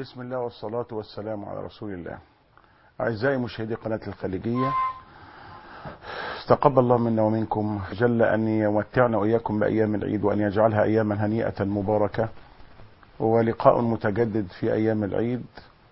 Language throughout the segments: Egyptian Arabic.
بسم الله والصلاة والسلام على رسول الله أعزائي مشاهدي قناة الخليجية استقبل الله منا ومنكم جل أن يمتعنا وإياكم بأيام العيد وأن يجعلها أياما هنيئة مباركة ولقاء متجدد في أيام العيد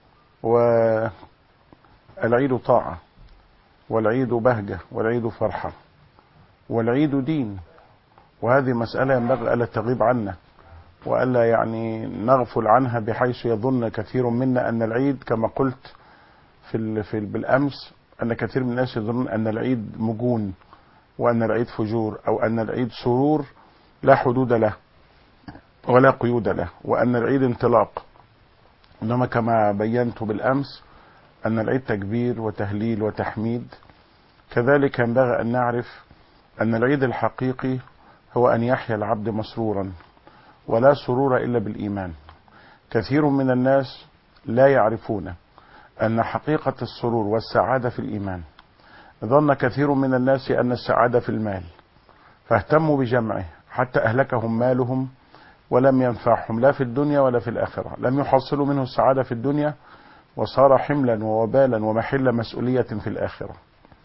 والعيد طاعة والعيد بهجة والعيد فرحة والعيد دين وهذه مسألة ينبغي ألا تغيب عنا وألا يعني نغفل عنها بحيث يظن كثير منا أن العيد كما قلت في, ال في ال بالأمس أن كثير من الناس يظنون أن العيد مجون وأن العيد فجور أو أن العيد سرور لا حدود له ولا قيود له وأن العيد انطلاق إنما كما بينت بالأمس أن العيد تكبير وتهليل وتحميد كذلك ينبغي أن نعرف أن العيد الحقيقي هو أن يحيا العبد مسرورا ولا سرور إلا بالإيمان كثير من الناس لا يعرفون أن حقيقة السرور والسعادة في الإيمان ظن كثير من الناس أن السعادة في المال فاهتموا بجمعه حتى أهلكهم مالهم ولم ينفعهم لا في الدنيا ولا في الآخرة لم يحصلوا منه السعادة في الدنيا وصار حملا ووبالا ومحل مسؤولية في الآخرة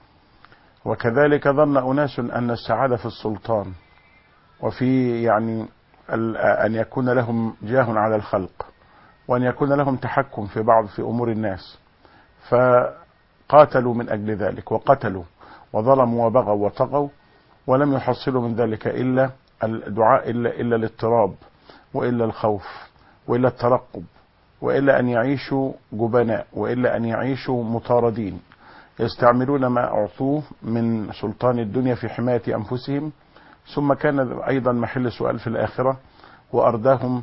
وكذلك ظن أناس أن السعادة في السلطان وفي يعني أن يكون لهم جاه على الخلق وأن يكون لهم تحكم في بعض في أمور الناس فقاتلوا من أجل ذلك وقتلوا وظلموا وبغوا وطغوا ولم يحصلوا من ذلك إلا الدعاء إلا, إلا الاضطراب وإلا الخوف وإلا الترقب وإلا أن يعيشوا جبناء وإلا أن يعيشوا مطاردين يستعملون ما أعطوه من سلطان الدنيا في حماية أنفسهم ثم كان أيضا محل سؤال في الآخرة وأرداهم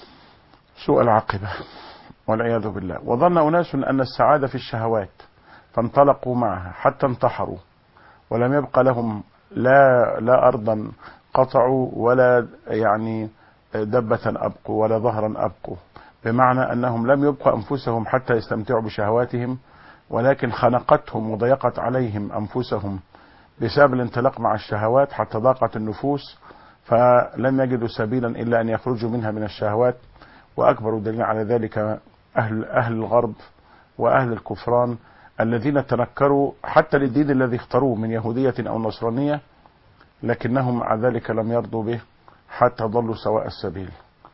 سوء العاقبة والعياذ بالله وظن أناس أن السعادة في الشهوات فانطلقوا معها حتى انتحروا ولم يبقى لهم لا لا أرضا قطعوا ولا يعني دبة أبقوا ولا ظهرا أبقوا بمعنى أنهم لم يبقوا أنفسهم حتى يستمتعوا بشهواتهم ولكن خنقتهم وضيقت عليهم أنفسهم بسبب الانطلاق مع الشهوات حتى ضاقت النفوس فلم يجدوا سبيلا إلا أن يخرجوا منها من الشهوات وأكبر دليل على ذلك أهل, أهل الغرب وأهل الكفران الذين تنكروا حتى للدين الذي اختاروه من يهودية أو نصرانية لكنهم مع ذلك لم يرضوا به حتى ضلوا سواء السبيل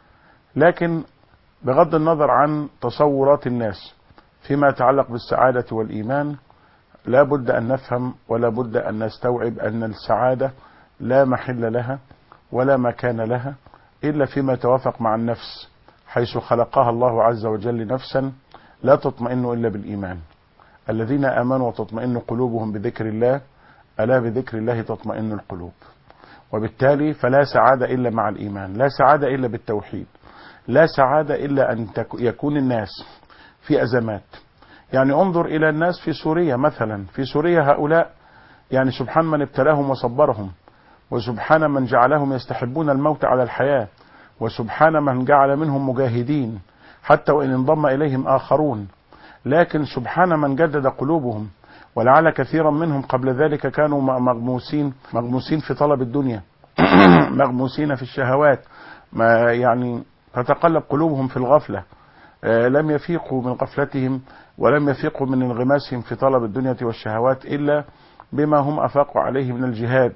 لكن بغض النظر عن تصورات الناس فيما يتعلق بالسعادة والإيمان لا بد أن نفهم ولا بد أن نستوعب أن السعادة لا محل لها ولا مكان لها إلا فيما يتوافق مع النفس حيث خلقها الله عز وجل نفسا لا تطمئن إلا بالإيمان الذين آمنوا وتطمئن قلوبهم بذكر الله ألا بذكر الله تطمئن القلوب وبالتالي فلا سعادة إلا مع الإيمان لا سعادة إلا بالتوحيد لا سعادة إلا أن يكون الناس في أزمات يعني انظر إلى الناس في سوريا مثلا في سوريا هؤلاء يعني سبحان من ابتلاهم وصبرهم وسبحان من جعلهم يستحبون الموت على الحياة وسبحان من جعل منهم مجاهدين حتى وإن انضم إليهم آخرون لكن سبحان من جدد قلوبهم ولعل كثيرا منهم قبل ذلك كانوا مغموسين مغموسين في طلب الدنيا مغموسين في الشهوات ما يعني تتقلب قلوبهم في الغفلة لم يفيقوا من غفلتهم ولم يفيقوا من انغماسهم في طلب الدنيا والشهوات إلا بما هم أفاقوا عليه من الجهاد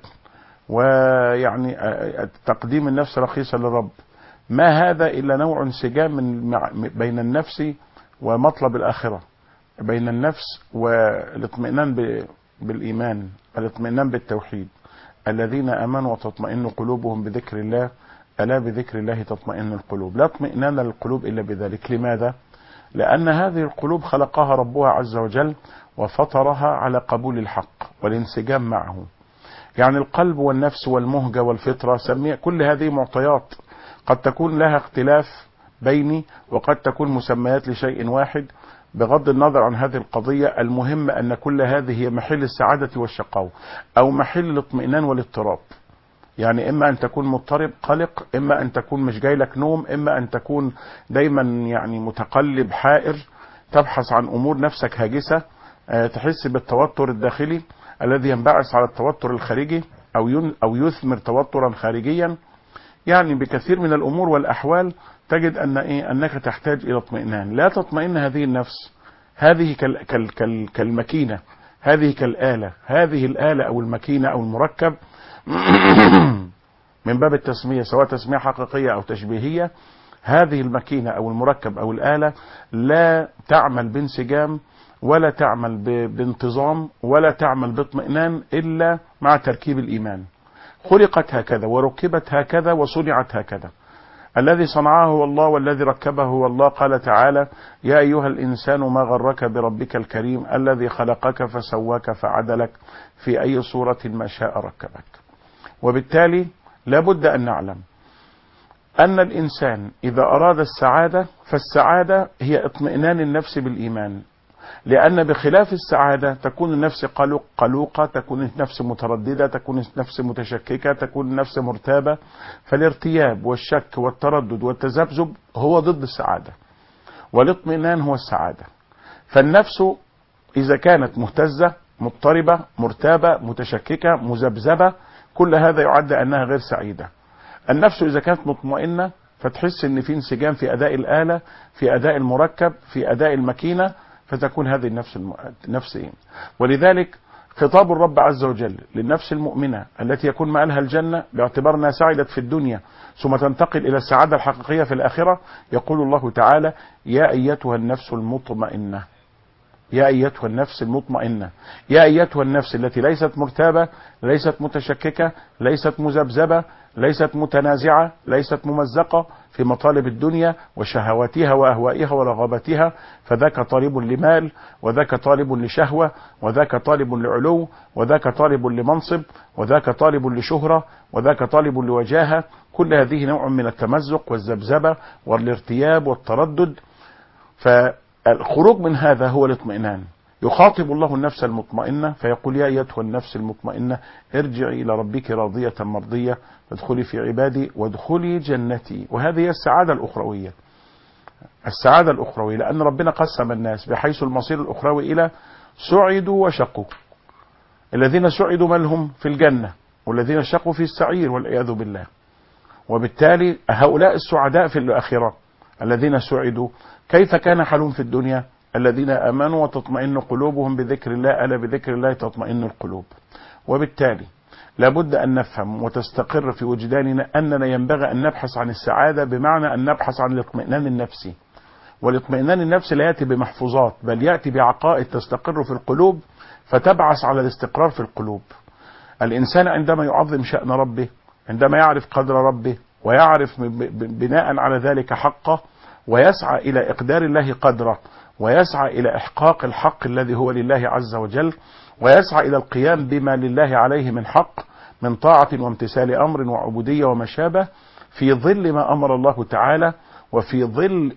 ويعني تقديم النفس رخيصة للرب ما هذا إلا نوع انسجام من بين النفس ومطلب الآخرة بين النفس والاطمئنان بالإيمان الاطمئنان بالتوحيد الذين آمنوا وتطمئن قلوبهم بذكر الله ألا بذكر الله تطمئن القلوب لا اطمئنان للقلوب إلا بذلك لماذا؟ لأن هذه القلوب خلقها ربها عز وجل وفطرها على قبول الحق والانسجام معه يعني القلب والنفس والمهجة والفطرة سميع كل هذه معطيات قد تكون لها اختلاف بيني وقد تكون مسميات لشيء واحد بغض النظر عن هذه القضية المهم أن كل هذه هي محل السعادة والشقاوة أو محل الاطمئنان والاضطراب يعني إما أن تكون مضطرب قلق إما أن تكون مش جاي لك نوم إما أن تكون دايما يعني متقلب حائر تبحث عن أمور نفسك هاجسة تحس بالتوتر الداخلي الذي ينبعث على التوتر الخارجي أو أو يثمر توترا خارجيا يعني بكثير من الامور والاحوال تجد ان ايه انك تحتاج الى اطمئنان لا تطمئن هذه النفس هذه كال كال كال كالماكينه هذه كالاله هذه الاله او الماكينه او المركب من باب التسميه سواء تسميه حقيقيه او تشبيهيه هذه الماكينه او المركب او الاله لا تعمل بانسجام ولا تعمل ب- بانتظام ولا تعمل باطمئنان الا مع تركيب الايمان خلقت هكذا وركبت هكذا وصنعت هكذا الذي صنعه هو الله والذي ركبه هو الله قال تعالى يا أيها الإنسان ما غرك بربك الكريم الذي خلقك فسواك فعدلك في أي صورة ما شاء ركبك وبالتالي لابد أن نعلم أن الإنسان إذا أراد السعادة فالسعادة هي اطمئنان النفس بالإيمان لأن بخلاف السعادة تكون النفس قلق قلوقة تكون النفس مترددة تكون النفس متشككة تكون النفس مرتابة فالارتياب والشك والتردد والتذبذب هو ضد السعادة والاطمئنان هو السعادة فالنفس إذا كانت مهتزة مضطربة مرتابة متشككة مذبذبة كل هذا يعد أنها غير سعيدة النفس إذا كانت مطمئنة فتحس ان في انسجام في اداء الاله في اداء المركب في اداء الماكينه فتكون هذه النفس الم... نفس إيه؟ ولذلك خطاب الرب عز وجل للنفس المؤمنه التي يكون مآلها الجنه باعتبار انها سعدت في الدنيا ثم تنتقل الى السعاده الحقيقيه في الاخره يقول الله تعالى يا ايتها النفس المطمئنه يا ايتها النفس المطمئنه يا ايتها النفس التي ليست مرتابه ليست متشككه ليست مذبذبه ليست متنازعه ليست ممزقه في مطالب الدنيا وشهواتها واهوائها ورغباتها فذاك طالب لمال وذاك طالب لشهوه وذاك طالب لعلو وذاك طالب لمنصب وذاك طالب لشهره وذاك طالب لوجاهه كل هذه نوع من التمزق والذبذبه والارتياب والتردد فالخروج من هذا هو الاطمئنان يخاطب الله النفس المطمئنة فيقول يا أيتها النفس المطمئنة ارجعي إلى ربك راضية مرضية فادخلي في عبادي وادخلي جنتي وهذه هي السعادة الأخروية السعادة الأخروية لأن ربنا قسم الناس بحيث المصير الأخروي إلى سعدوا وشقوا الذين سعدوا ما لهم في الجنة والذين شقوا في السعير والعياذ بالله وبالتالي هؤلاء السعداء في الآخرة الذين سعدوا كيف كان حالهم في الدنيا الذين امنوا وتطمئن قلوبهم بذكر الله الا بذكر الله تطمئن القلوب وبالتالي لابد ان نفهم وتستقر في وجداننا اننا ينبغي ان نبحث عن السعاده بمعنى ان نبحث عن الاطمئنان النفسي والاطمئنان النفسي لا ياتي بمحفوظات بل ياتي بعقائد تستقر في القلوب فتبعث على الاستقرار في القلوب الانسان عندما يعظم شان ربه عندما يعرف قدر ربه ويعرف بناء على ذلك حقه ويسعى الى اقدار الله قدره ويسعى الى احقاق الحق الذي هو لله عز وجل ويسعى الى القيام بما لله عليه من حق من طاعه وامتثال امر وعبوديه وما شابه في ظل ما امر الله تعالى وفي ظل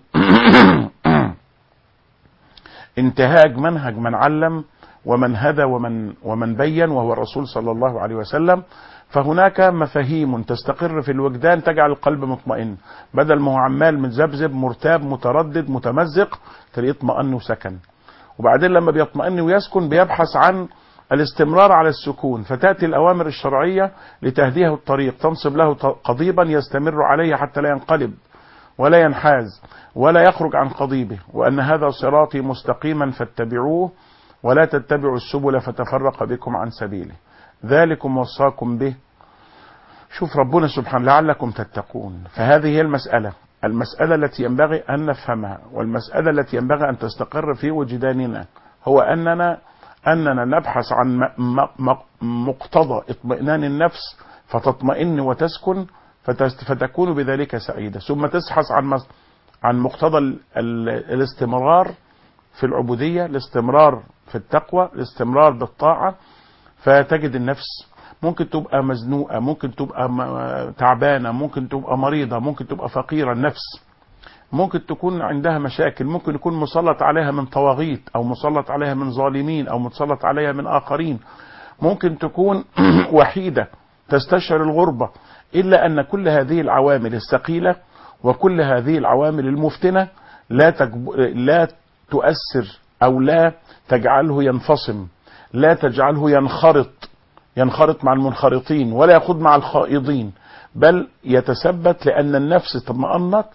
انتهاج منهج من علم ومن هدى ومن ومن بين وهو الرسول صلى الله عليه وسلم فهناك مفاهيم تستقر في الوجدان تجعل القلب مطمئن بدل ما هو عمال متذبذب مرتاب متردد متمزق تلاقيه اطمأن وسكن وبعدين لما بيطمئن ويسكن بيبحث عن الاستمرار على السكون فتأتي الأوامر الشرعية لتهديه الطريق تنصب له قضيبا يستمر عليه حتى لا ينقلب ولا ينحاز ولا يخرج عن قضيبه وأن هذا صراطي مستقيما فاتبعوه ولا تتبعوا السبل فتفرق بكم عن سبيله ذلكم وصاكم به شوف ربنا سبحانه لعلكم تتقون فهذه هي المسألة المسألة التي ينبغي أن نفهمها والمسألة التي ينبغي أن تستقر في وجداننا هو أننا أننا نبحث عن مقتضى اطمئنان النفس فتطمئن وتسكن فتكون بذلك سعيدة ثم تبحث عن عن مقتضى ال ال الاستمرار في العبودية الاستمرار في التقوى الاستمرار بالطاعة فتجد النفس ممكن تبقى مزنوقة ممكن تبقى تعبانة ممكن تبقى مريضة ممكن تبقى فقيرة النفس ممكن تكون عندها مشاكل ممكن يكون مسلط عليها من طواغيت أو مسلط عليها من ظالمين أو مسلط عليها من آخرين ممكن تكون وحيدة تستشعر الغربة إلا أن كل هذه العوامل الثقيلة وكل هذه العوامل المفتنة لا, تجب... لا تؤثر أو لا تجعله ينفصم لا تجعله ينخرط ينخرط مع المنخرطين ولا يخوض مع الخائضين بل يتثبت لأن النفس اطمأنت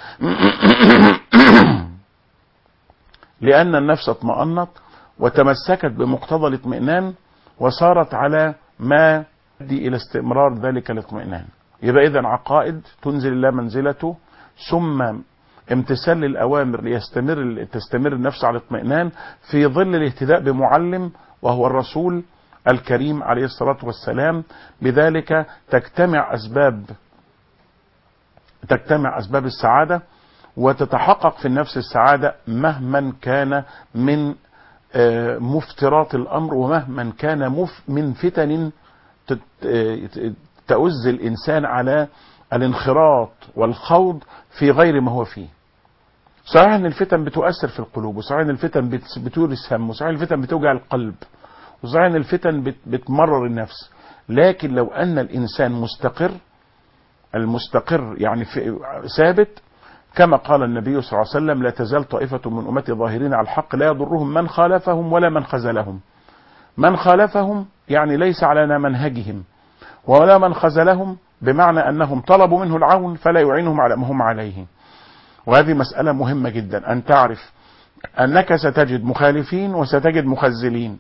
لأن النفس اطمأنت وتمسكت بمقتضى الاطمئنان وصارت على ما يؤدي إلى استمرار ذلك الاطمئنان يبقى إذا عقائد تنزل الله منزلته ثم امتثال للأوامر ليستمر تستمر النفس على الاطمئنان في ظل الاهتداء بمعلم وهو الرسول الكريم عليه الصلاة والسلام بذلك تجتمع أسباب تجتمع أسباب السعادة وتتحقق في النفس السعادة مهما كان من مفترات الأمر ومهما كان مف من فتن تؤز الإنسان على الانخراط والخوض في غير ما هو فيه صحيح ان الفتن بتؤثر في القلوب وصحيح ان الفتن بتورث هم وصحيح الفتن بتوجع القلب وصحيح ان الفتن بتمرر النفس لكن لو ان الانسان مستقر المستقر يعني في ثابت كما قال النبي صلى الله عليه وسلم لا تزال طائفة من أمتي ظاهرين على الحق لا يضرهم من خالفهم ولا من خذلهم من خالفهم يعني ليس على منهجهم ولا من خذلهم بمعنى أنهم طلبوا منه العون فلا يعينهم على ما هم عليه وهذه مسألة مهمة جدا أن تعرف أنك ستجد مخالفين وستجد مخزلين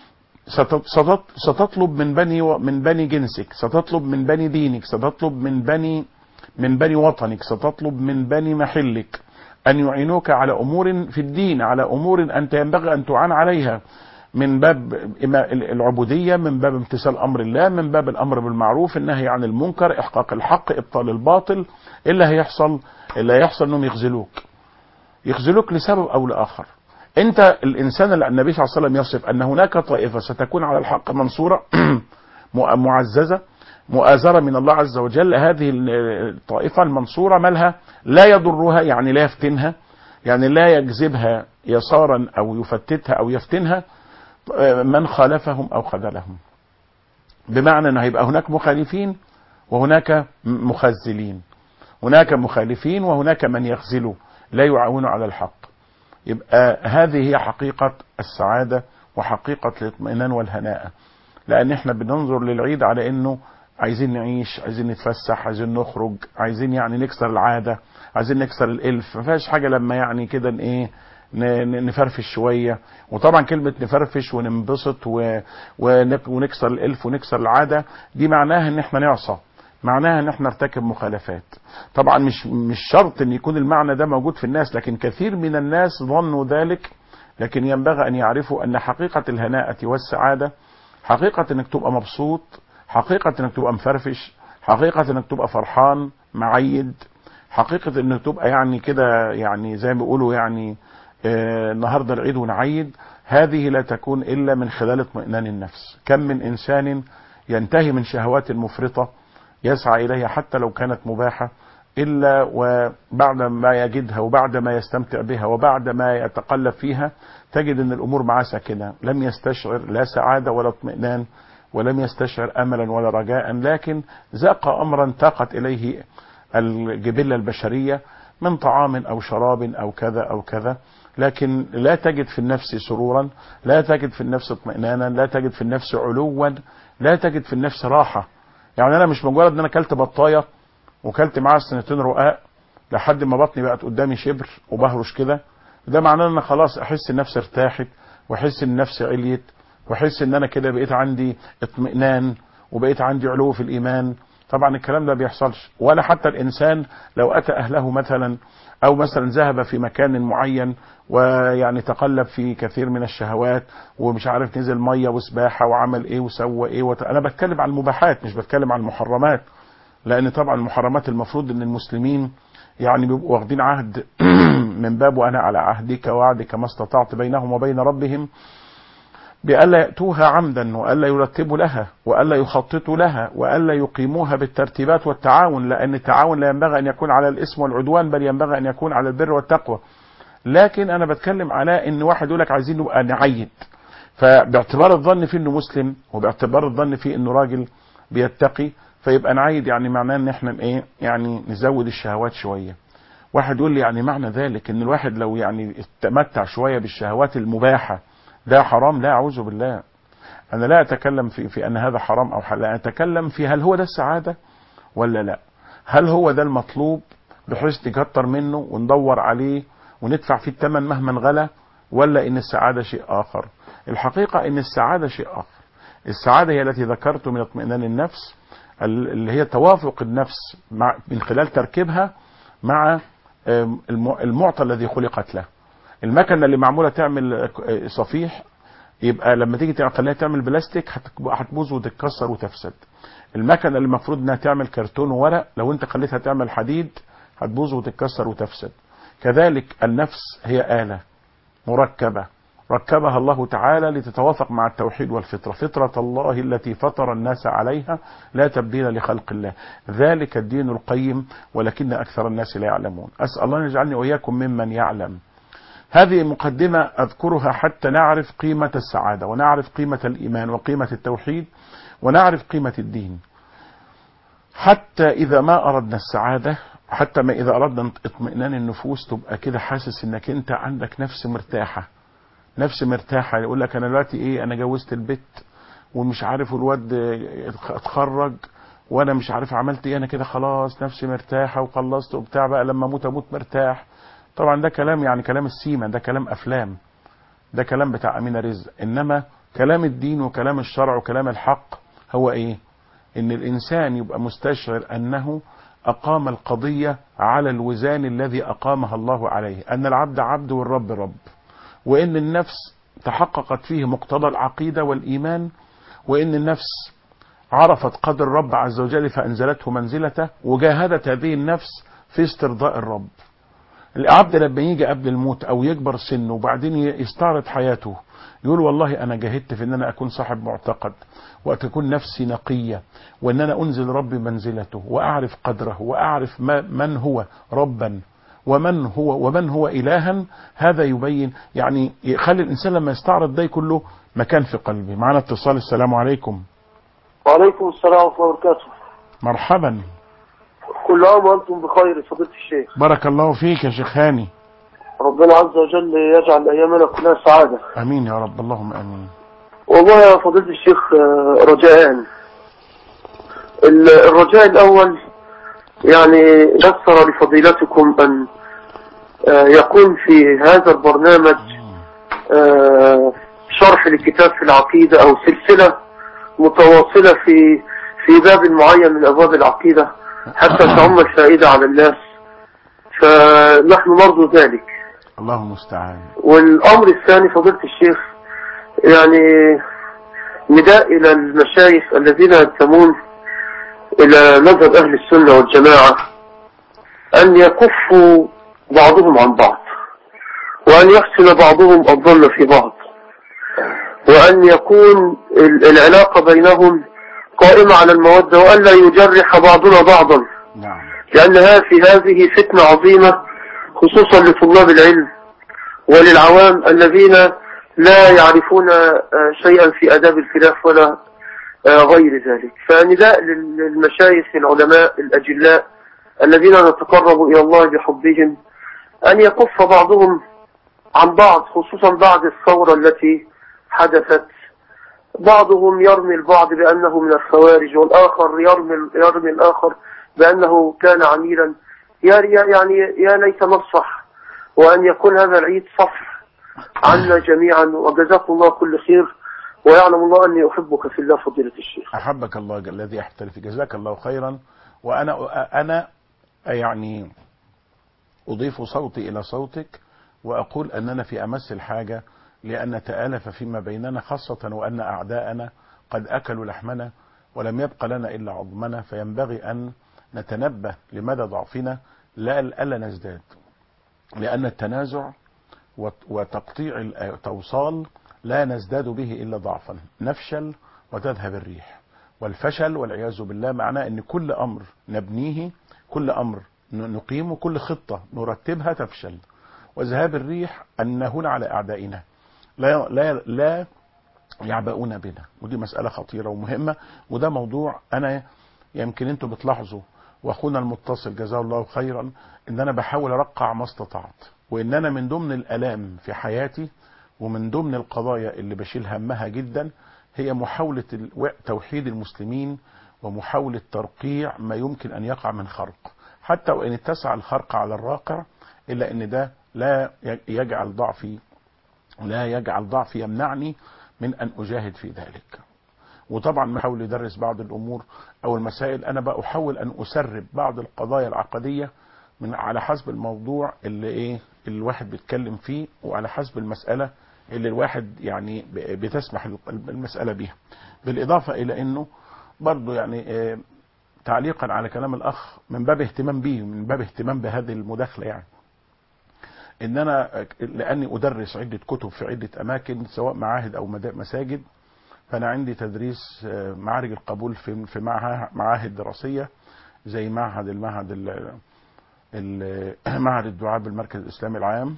ستطلب من بني من بني جنسك ستطلب من بني دينك ستطلب من بني من بني وطنك ستطلب من بني محلك أن يعينوك على أمور في الدين على أمور أنت ينبغي أن تعان عليها من باب العبودية من باب امتثال أمر الله من باب الأمر بالمعروف النهي عن المنكر إحقاق الحق إبطال الباطل إلا هيحصل إلا هيحصل أنهم يخذلوك يخذلوك لسبب أو لآخر أنت الإنسان اللي النبي صلى الله عليه وسلم يصف أن هناك طائفة ستكون على الحق منصورة معززة مؤازرة من الله عز وجل هذه الطائفة المنصورة مالها لا يضرها يعني لا يفتنها يعني لا يجذبها يسارا أو يفتتها أو يفتنها من خالفهم أو خذلهم بمعنى أنه هيبقى هناك مخالفين وهناك مخزلين هناك مخالفين وهناك من يخزلوا لا يعاون على الحق يبقى هذه هي حقيقة السعادة وحقيقة الاطمئنان والهناء لأن احنا بننظر للعيد على أنه عايزين نعيش عايزين نتفسح عايزين نخرج عايزين يعني نكسر العادة عايزين نكسر الالف ما فيهاش حاجة لما يعني كده ايه نفرفش شوية وطبعا كلمة نفرفش وننبسط ونكسر الالف ونكسر العادة دي معناها ان احنا نعصى معناها ان احنا نرتكب مخالفات طبعا مش مش شرط ان يكون المعنى ده موجود في الناس لكن كثير من الناس ظنوا ذلك لكن ينبغي ان يعرفوا ان حقيقة الهناءة والسعادة حقيقة انك تبقى مبسوط حقيقة انك تبقى مفرفش حقيقة انك تبقى فرحان معيد حقيقة انك تبقى يعني كده يعني زي ما بيقولوا يعني آه النهاردة العيد ونعيد هذه لا تكون الا من خلال اطمئنان النفس كم من انسان ينتهي من شهوات مفرطة يسعى اليها حتى لو كانت مباحة الا وبعد ما يجدها وبعد ما يستمتع بها وبعد ما يتقلب فيها تجد ان الامور معاه ساكنه لم يستشعر لا سعاده ولا اطمئنان ولم يستشعر املا ولا رجاء لكن ذاق امرا تاقت اليه الجبله البشريه من طعام او شراب او كذا او كذا لكن لا تجد في النفس سرورا لا تجد في النفس اطمئنانا لا تجد في النفس علوا لا تجد في النفس راحه يعني انا مش مجرد ان انا اكلت بطايه وكلت معاها سنتين رقاق لحد ما بطني بقت قدامي شبر وبهرش كده ده معناه ان انا خلاص احس النفس ارتاحت واحس ان نفسي عليت واحس ان انا كده بقيت عندي اطمئنان وبقيت عندي علو في الايمان طبعا الكلام ده بيحصلش ولا حتى الانسان لو اتى اهله مثلا او مثلا ذهب في مكان معين ويعني تقلب في كثير من الشهوات ومش عارف نزل ميه وسباحه وعمل ايه وسوى ايه وت... انا بتكلم عن المباحات مش بتكلم عن المحرمات لان طبعا المحرمات المفروض ان المسلمين يعني بيبقوا واخدين عهد من باب وانا على عهدك ووعدك ما استطعت بينهم وبين ربهم بألا يأتوها عمدا وألا يرتبوا لها وألا يخططوا لها وألا يقيموها بالترتيبات والتعاون لأن التعاون لا ينبغي أن يكون على الإثم والعدوان بل ينبغي أن يكون على البر والتقوى لكن أنا بتكلم على أن واحد يقول لك عايزين نبقى نعيد فباعتبار الظن فيه أنه مسلم وباعتبار الظن فيه أنه راجل بيتقي فيبقى نعيد يعني معناه ان احنا ايه يعني نزود الشهوات شويه واحد يقول لي يعني معنى ذلك ان الواحد لو يعني تمتع شويه بالشهوات المباحه ده حرام لا اعوذ بالله انا لا اتكلم في في ان هذا حرام او حلال اتكلم في هل هو ده السعاده ولا لا هل هو ده المطلوب بحيث نكتر منه وندور عليه وندفع فيه الثمن مهما غلى ولا ان السعادة شيء اخر الحقيقة ان السعادة شيء اخر السعادة هي التي ذكرت من اطمئنان النفس اللي هي توافق النفس مع من خلال تركيبها مع المعطى الذي خلقت له المكنه اللي معموله تعمل صفيح يبقى لما تيجي تخليها تعمل بلاستيك هتبوظ وتتكسر وتفسد المكنه اللي المفروض انها تعمل كرتون وورق لو انت خليتها تعمل حديد هتبوظ وتتكسر وتفسد كذلك النفس هي آلة مركبة ركبها الله تعالى لتتوافق مع التوحيد والفطرة فطرة الله التي فطر الناس عليها لا تبديل لخلق الله ذلك الدين القيم ولكن أكثر الناس لا يعلمون أسأل الله أن يجعلني وإياكم ممن يعلم هذه مقدمة أذكرها حتى نعرف قيمة السعادة ونعرف قيمة الإيمان وقيمة التوحيد ونعرف قيمة الدين حتى إذا ما أردنا السعادة حتى ما إذا أردنا اطمئنان النفوس تبقى كده حاسس إنك أنت عندك نفس مرتاحة نفس مرتاحة يقول لك أنا دلوقتي إيه أنا جوزت البت ومش عارف الواد اتخرج وانا مش عارف عملت ايه انا كده خلاص نفسي مرتاحه وخلصت وبتاع بقى لما اموت اموت مرتاح طبعا ده كلام يعني كلام السيما ده كلام افلام ده كلام بتاع امينه رزق انما كلام الدين وكلام الشرع وكلام الحق هو ايه ان الانسان يبقى مستشعر انه اقام القضيه على الوزان الذي اقامها الله عليه ان العبد عبد والرب رب وان النفس تحققت فيه مقتضى العقيده والايمان وان النفس عرفت قدر الرب عز وجل فانزلته منزلته وجاهدت هذه النفس في استرضاء الرب العبد لما يجي قبل الموت او يكبر سنه وبعدين يستعرض حياته يقول والله انا جاهدت في ان انا اكون صاحب معتقد وتكون نفسي نقيه وان انا انزل ربي منزلته واعرف قدره واعرف ما من هو ربا ومن هو ومن هو الها هذا يبين يعني يخلي الانسان لما يستعرض ده كله مكان في قلبه معنا اتصال السلام عليكم وعليكم السلام ورحمة الله وبركاته مرحبا كل عام وأنتم بخير فضيلة الشيخ بارك الله فيك يا شيخ هاني ربنا عز وجل يجعل أيامنا كلها سعادة امين يا رب اللهم امين والله يا فضيلة الشيخ آه، رجاءان ال- الرجاء الأول يعني يسر لفضيلتكم أن آه، يكون في هذا البرنامج آه، شرح لكتاب في العقيدة أو سلسلة متواصلة في في باب معين من أبواب العقيدة حتى تعم الفائدة على الناس فنحن نرجو ذلك الله المستعان والأمر الثاني فضيلة الشيخ يعني نداء إلى المشايخ الذين ينتمون إلى مذهب أهل السنة والجماعة أن يكفوا بعضهم عن بعض وأن يحسن بعضهم الظن في بعض وأن يكون ال- العلاقة بينهم قائمة على المودة وأن لا يجرح بعضنا بعضا نعم لأنها في هذه فتنة عظيمة خصوصا لطلاب العلم وللعوام الذين لا يعرفون آه، شيئا في أداب الخلاف ولا آه، غير ذلك فنداء لل- للمشايخ العلماء الأجلاء الذين نتقرب إلى الله بحبهم أن يكف بعضهم عن بعض خصوصا بعد الثورة التي حدثت بعضهم يرمي البعض بأنه من الخوارج والآخر يرمي, يرمي الآخر بأنه كان عميلا يا يا- يعني يا ليت نصح وأن يكون هذا العيد صفح عنا جميعا وجزاكم الله كل خير ويعلم الله أني أحبك في الله فضيلة الشيخ احبك الله الذي احترف جزاك الله خيرا وانا انا يعني اضيف صوتي الى صوتك واقول اننا في امس الحاجه لان نتالف فيما بيننا خاصه وان اعداءنا قد اكلوا لحمنا ولم يبق لنا الا عظمنا فينبغي ان نتنبه لمدى ضعفنا لا الا نزداد لان التنازع وت- وتقطيع التوصال لا نزداد به الا ضعفا نفشل وتذهب الريح والفشل والعياذ بالله معناه ان كل امر نبنيه كل امر ن- نقيمه كل خطه نرتبها تفشل وذهاب الريح ان نهون على اعدائنا لا لا لا يعبؤون بنا ودي مساله خطيره ومهمه وده موضوع انا يمكن انتوا بتلاحظوا واخونا المتصل جزاه الله خيرا ان انا بحاول ارقع ما استطعت وان انا من ضمن الالام في حياتي ومن ضمن القضايا اللي بشيل همها جدا هي محاولة ال- توحيد المسلمين ومحاولة ترقيع ما يمكن أن يقع من خرق حتى وإن اتسع الخرق على الراقع إلا أن ده لا يجعل ضعفي لا يجعل ضعفي يمنعني من أن أجاهد في ذلك وطبعا بحاول يدرس بعض الأمور أو المسائل أنا بحاول أن أسرب بعض القضايا العقدية من على حسب الموضوع اللي إيه اللي الواحد بيتكلم فيه وعلى حسب المسألة اللي الواحد يعني بتسمح المسألة بها بالإضافة إلى أنه برضو يعني آه تعليقا على كلام الأخ من باب اهتمام به من باب اهتمام بهذه المداخلة يعني ان انا لاني ادرس عدة كتب في عدة اماكن سواء معاهد او مساجد فانا عندي تدريس معارج القبول في في معاهد دراسية زي معهد المعهد معهد الدعاء بالمركز الاسلامي العام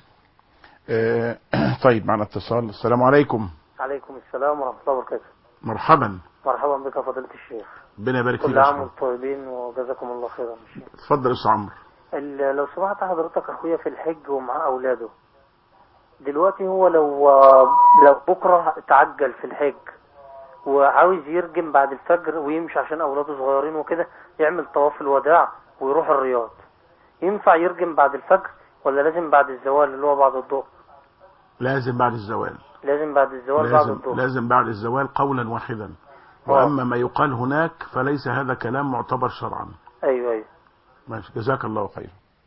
طيب معنا اتصال السلام عليكم عليكم السلام ورحمة الله وبركاته مرحبا مرحبا بك فضيلة الشيخ ربنا يبارك فيك كل عام وانتم طيبين وجزاكم الله خيرا يا شيخ اتفضل يا استاذ عمرو ال- لو سمحت حضرتك اخويا في الحج ومعاه اولاده دلوقتي هو لو لو بكره تعجل في الحج وعاوز يرجم بعد الفجر ويمشي عشان اولاده صغيرين وكده يعمل طواف الوداع ويروح الرياض ينفع يرجم بعد الفجر ولا لازم بعد الزوال اللي هو بعد الظهر لازم بعد الزوال لازم بعد الزوال بعد لازم, الظهر لازم بعد الزوال قولا واحدا آه. واما ما يقال هناك فليس هذا كلام معتبر شرعا ايوه ايوه ماشي جزاك الله خير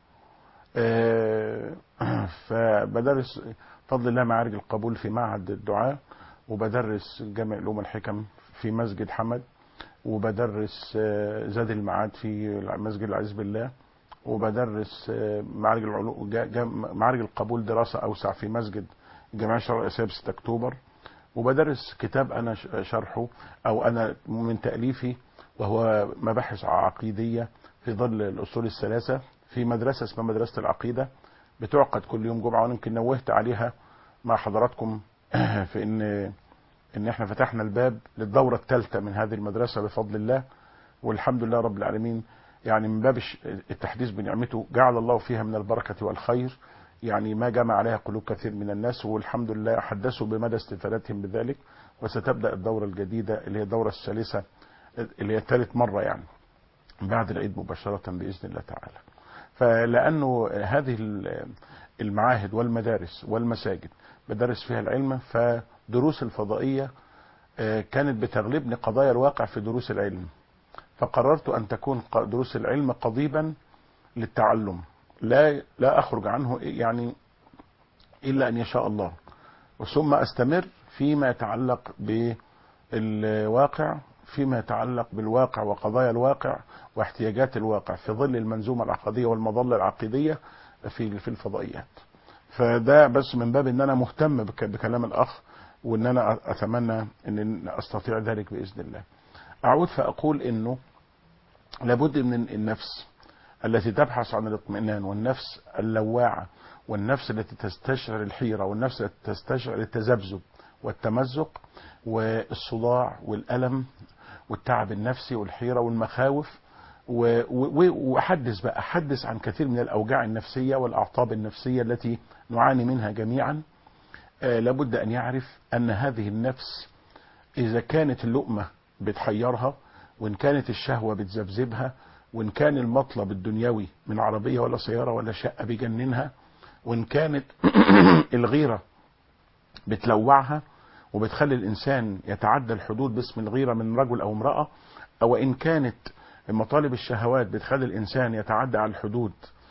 آه، فبدرس فضل الله معارج القبول في معهد الدعاء وبدرس جامع علوم الحكم في مسجد حمد وبدرس آه، زاد المعاد في مسجد العز بالله وبدرس آه، معارج العلوم جا- جا- معارج القبول دراسة أوسع في مسجد الجمعية الشرعية الأساسية ب 6 أكتوبر وبدرس كتاب أنا ش- شرحه أو أنا من تأليفي وهو مباحث عقيدية في ظل الأصول الثلاثة في مدرسة اسمها مدرسة العقيدة بتعقد كل يوم جمعة وأنا يمكن نوهت عليها مع حضراتكم في إن إن إحنا فتحنا الباب للدورة الثالثة من هذه المدرسة بفضل الله والحمد لله رب العالمين يعني من باب الش- التحديث بنعمته جعل الله فيها من البركة والخير يعني ما جمع عليها قلوب كثير من الناس والحمد لله حدثوا بمدى استفادتهم بذلك وستبدأ الدورة الجديدة اللي هي الدورة الثالثة اللي هي ثالث مرة يعني بعد العيد مباشرة بإذن الله تعالى فلأنه هذه ال- المعاهد والمدارس والمساجد بدرس فيها العلم فدروس الفضائية آه، كانت بتغلبني قضايا الواقع في دروس العلم فقررت أن تكون ق- دروس العلم قضيبا للتعلم لا لا أخرج عنه يعني إلا أن يشاء الله ثم أستمر فيما يتعلق بالواقع فيما يتعلق بالواقع وقضايا الواقع واحتياجات الواقع في ظل المنظومة العقدية والمظلة العقيدية في في الفضائيات فده بس من باب ان انا مهتم بك- بكلام الاخ وان انا اتمنى ان استطيع ذلك باذن الله اعود فاقول انه لابد من النفس التي تبحث عن الاطمئنان والنفس اللواعة والنفس التي تستشعر الحيرة والنفس التي تستشعر التذبذب والتمزق والصداع والألم والتعب النفسي والحيرة والمخاوف و- و- وأحدث بقى أحدث عن كثير من الأوجاع النفسية والأعطاب النفسية التي نعاني منها جميعا آه، لابد أن يعرف أن هذه النفس إذا كانت اللقمة بتحيرها وإن كانت الشهوة بتذبذبها وإن كان المطلب الدنيوي من عربية ولا سيارة ولا شقة بيجننها وإن كانت الغيرة بتلوعها وبتخلي الإنسان يتعدى الحدود باسم الغيرة من رجل أو امرأة أو إن كانت مطالب الشهوات بتخلي الإنسان يتعدى على الحدود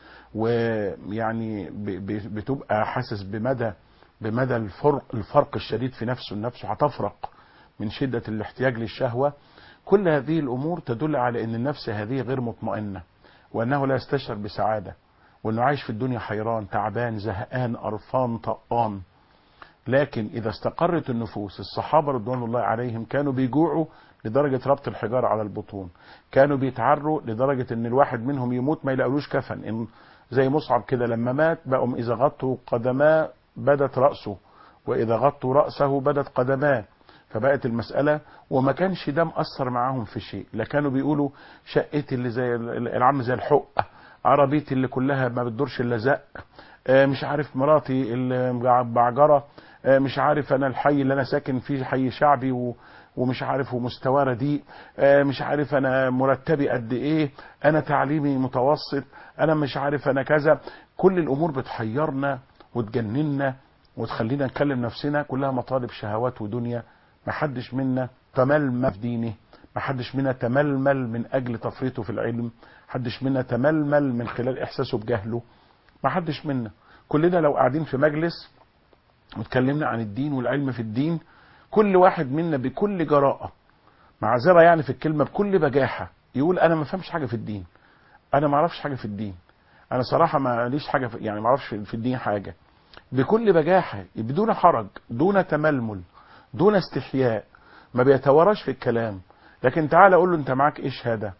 ويعني ب- ب- بتبقى حاسس بمدى بمدى الفرق الفرق الشديد في نفسه نفسه هتفرق من شدة الاحتياج للشهوة كل هذه الأمور تدل على أن النفس هذه غير مطمئنة وأنه لا يستشعر بسعادة وأنه عايش في الدنيا حيران تعبان زهقان قرفان طقان لكن إذا استقرت النفوس الصحابة رضوان الله عليهم كانوا بيجوعوا لدرجة ربط الحجارة على البطون كانوا بيتعروا لدرجة ان الواحد منهم يموت ما يلاقولوش كفن إن زي مصعب كده لما مات بقوا إذا غطوا قدماه بدت رأسه وإذا غطوا رأسه بدت قدماه فبقت المسألة وما كانش ده مأثر معاهم في شيء لا كانوا بيقولوا شقتي اللي زي العم زي الحقة عربيتي اللي كلها ما بتدورش الا زق آه، مش عارف مراتي اللي بعجرة آه، مش عارف انا الحي اللي انا ساكن فيه حي شعبي و... ومش عارف ومستوى رديء آه، مش عارف انا مرتبي قد ايه انا تعليمي متوسط انا مش عارف انا كذا كل الامور بتحيرنا وتجننا وتخلينا نكلم نفسنا كلها مطالب شهوات ودنيا محدش منا تململ في دينه محدش منا تململ من اجل تفريطه في العلم محدش منا تململ من خلال احساسه بجهله محدش منا كلنا لو قاعدين في مجلس واتكلمنا عن الدين والعلم في الدين كل واحد منا بكل جراءة معذرة يعني في الكلمة بكل بجاحة يقول أنا ما فهمش حاجة في الدين أنا ما أعرفش حاجة في الدين أنا صراحة ما ليش حاجة في يعني ما أعرفش في في الدين حاجة بكل بجاحة بدون حرج دون تململ دون استحياء ما بيتوراش في الكلام لكن تعال أقول له أنت معاك إيه شهادة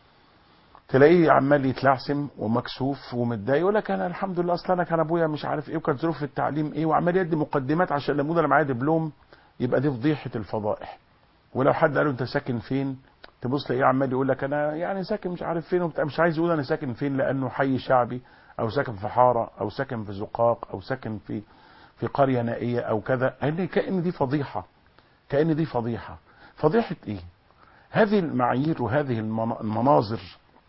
تلاقيه عمال يتلعثم ومكسوف ومتضايق يقول لك انا الحمد لله اصلا انا كان ابويا مش عارف ايه وكانت ظروف التعليم ايه وعمال يدي مقدمات عشان لما يقول انا معايا دبلوم يبقى دي فضيحه الفضائح ولو حد قال له انت ساكن فين تبص تلاقيه عمال يقول لك انا يعني ساكن مش عارف فين وبتاع مش عايز يقول انا ساكن فين لانه حي شعبي او ساكن في حاره او ساكن في زقاق او ساكن في في قريه نائيه او كذا يعني كان دي فضيحه كان دي فضيحه فضيحه ايه هذه المعايير وهذه المنا- المناظر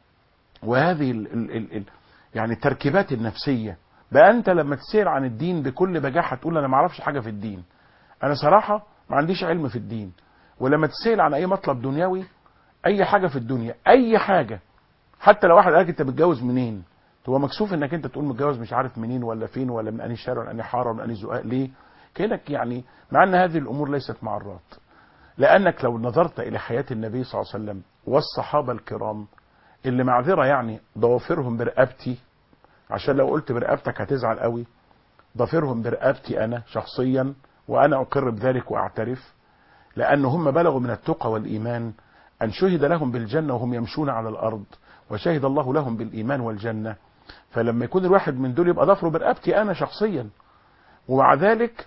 وهذه ال ال ال ال يعني التركيبات النفسية بقى انت لما تسير عن الدين بكل بجاحة تقول انا ما اعرفش حاجة في الدين انا صراحة ما عنديش علم في الدين ولما تسأل عن اي مطلب دنيوي اي حاجة في الدنيا اي حاجة حتى لو واحد قالك انت متجوز منين هو مكسوف انك انت تقول متجوز مش عارف منين ولا فين ولا من انهي شارع ولا انهي حاره ولا انهي زقاق ليه كانك يعني مع ان هذه الامور ليست معرات لانك لو نظرت الى حياه النبي صلى الله عليه وسلم والصحابه الكرام اللي معذره يعني ضوافرهم برقبتي عشان لو قلت برقبتك هتزعل قوي ضفيرهم برقبتي انا شخصيا وانا اقر بذلك واعترف لان هم بلغوا من التقى والايمان ان شهد لهم بالجنه وهم يمشون على الارض وشهد الله لهم بالايمان والجنه فلما يكون الواحد من دول يبقى ضفره برقبتي انا شخصيا ومع ذلك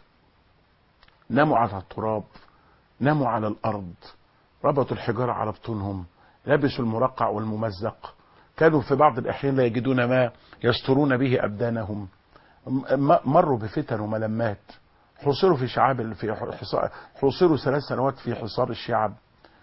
ناموا على التراب ناموا على الارض ربطوا الحجاره على بطونهم لبسوا المرقع والممزق كانوا في بعض الاحيان لا يجدون ما يسترون به ابدانهم م- مروا بفتن وملمات حوصروا في شعاب ال- في حصار حوصروا ثلاث سنوات في حصار الشعب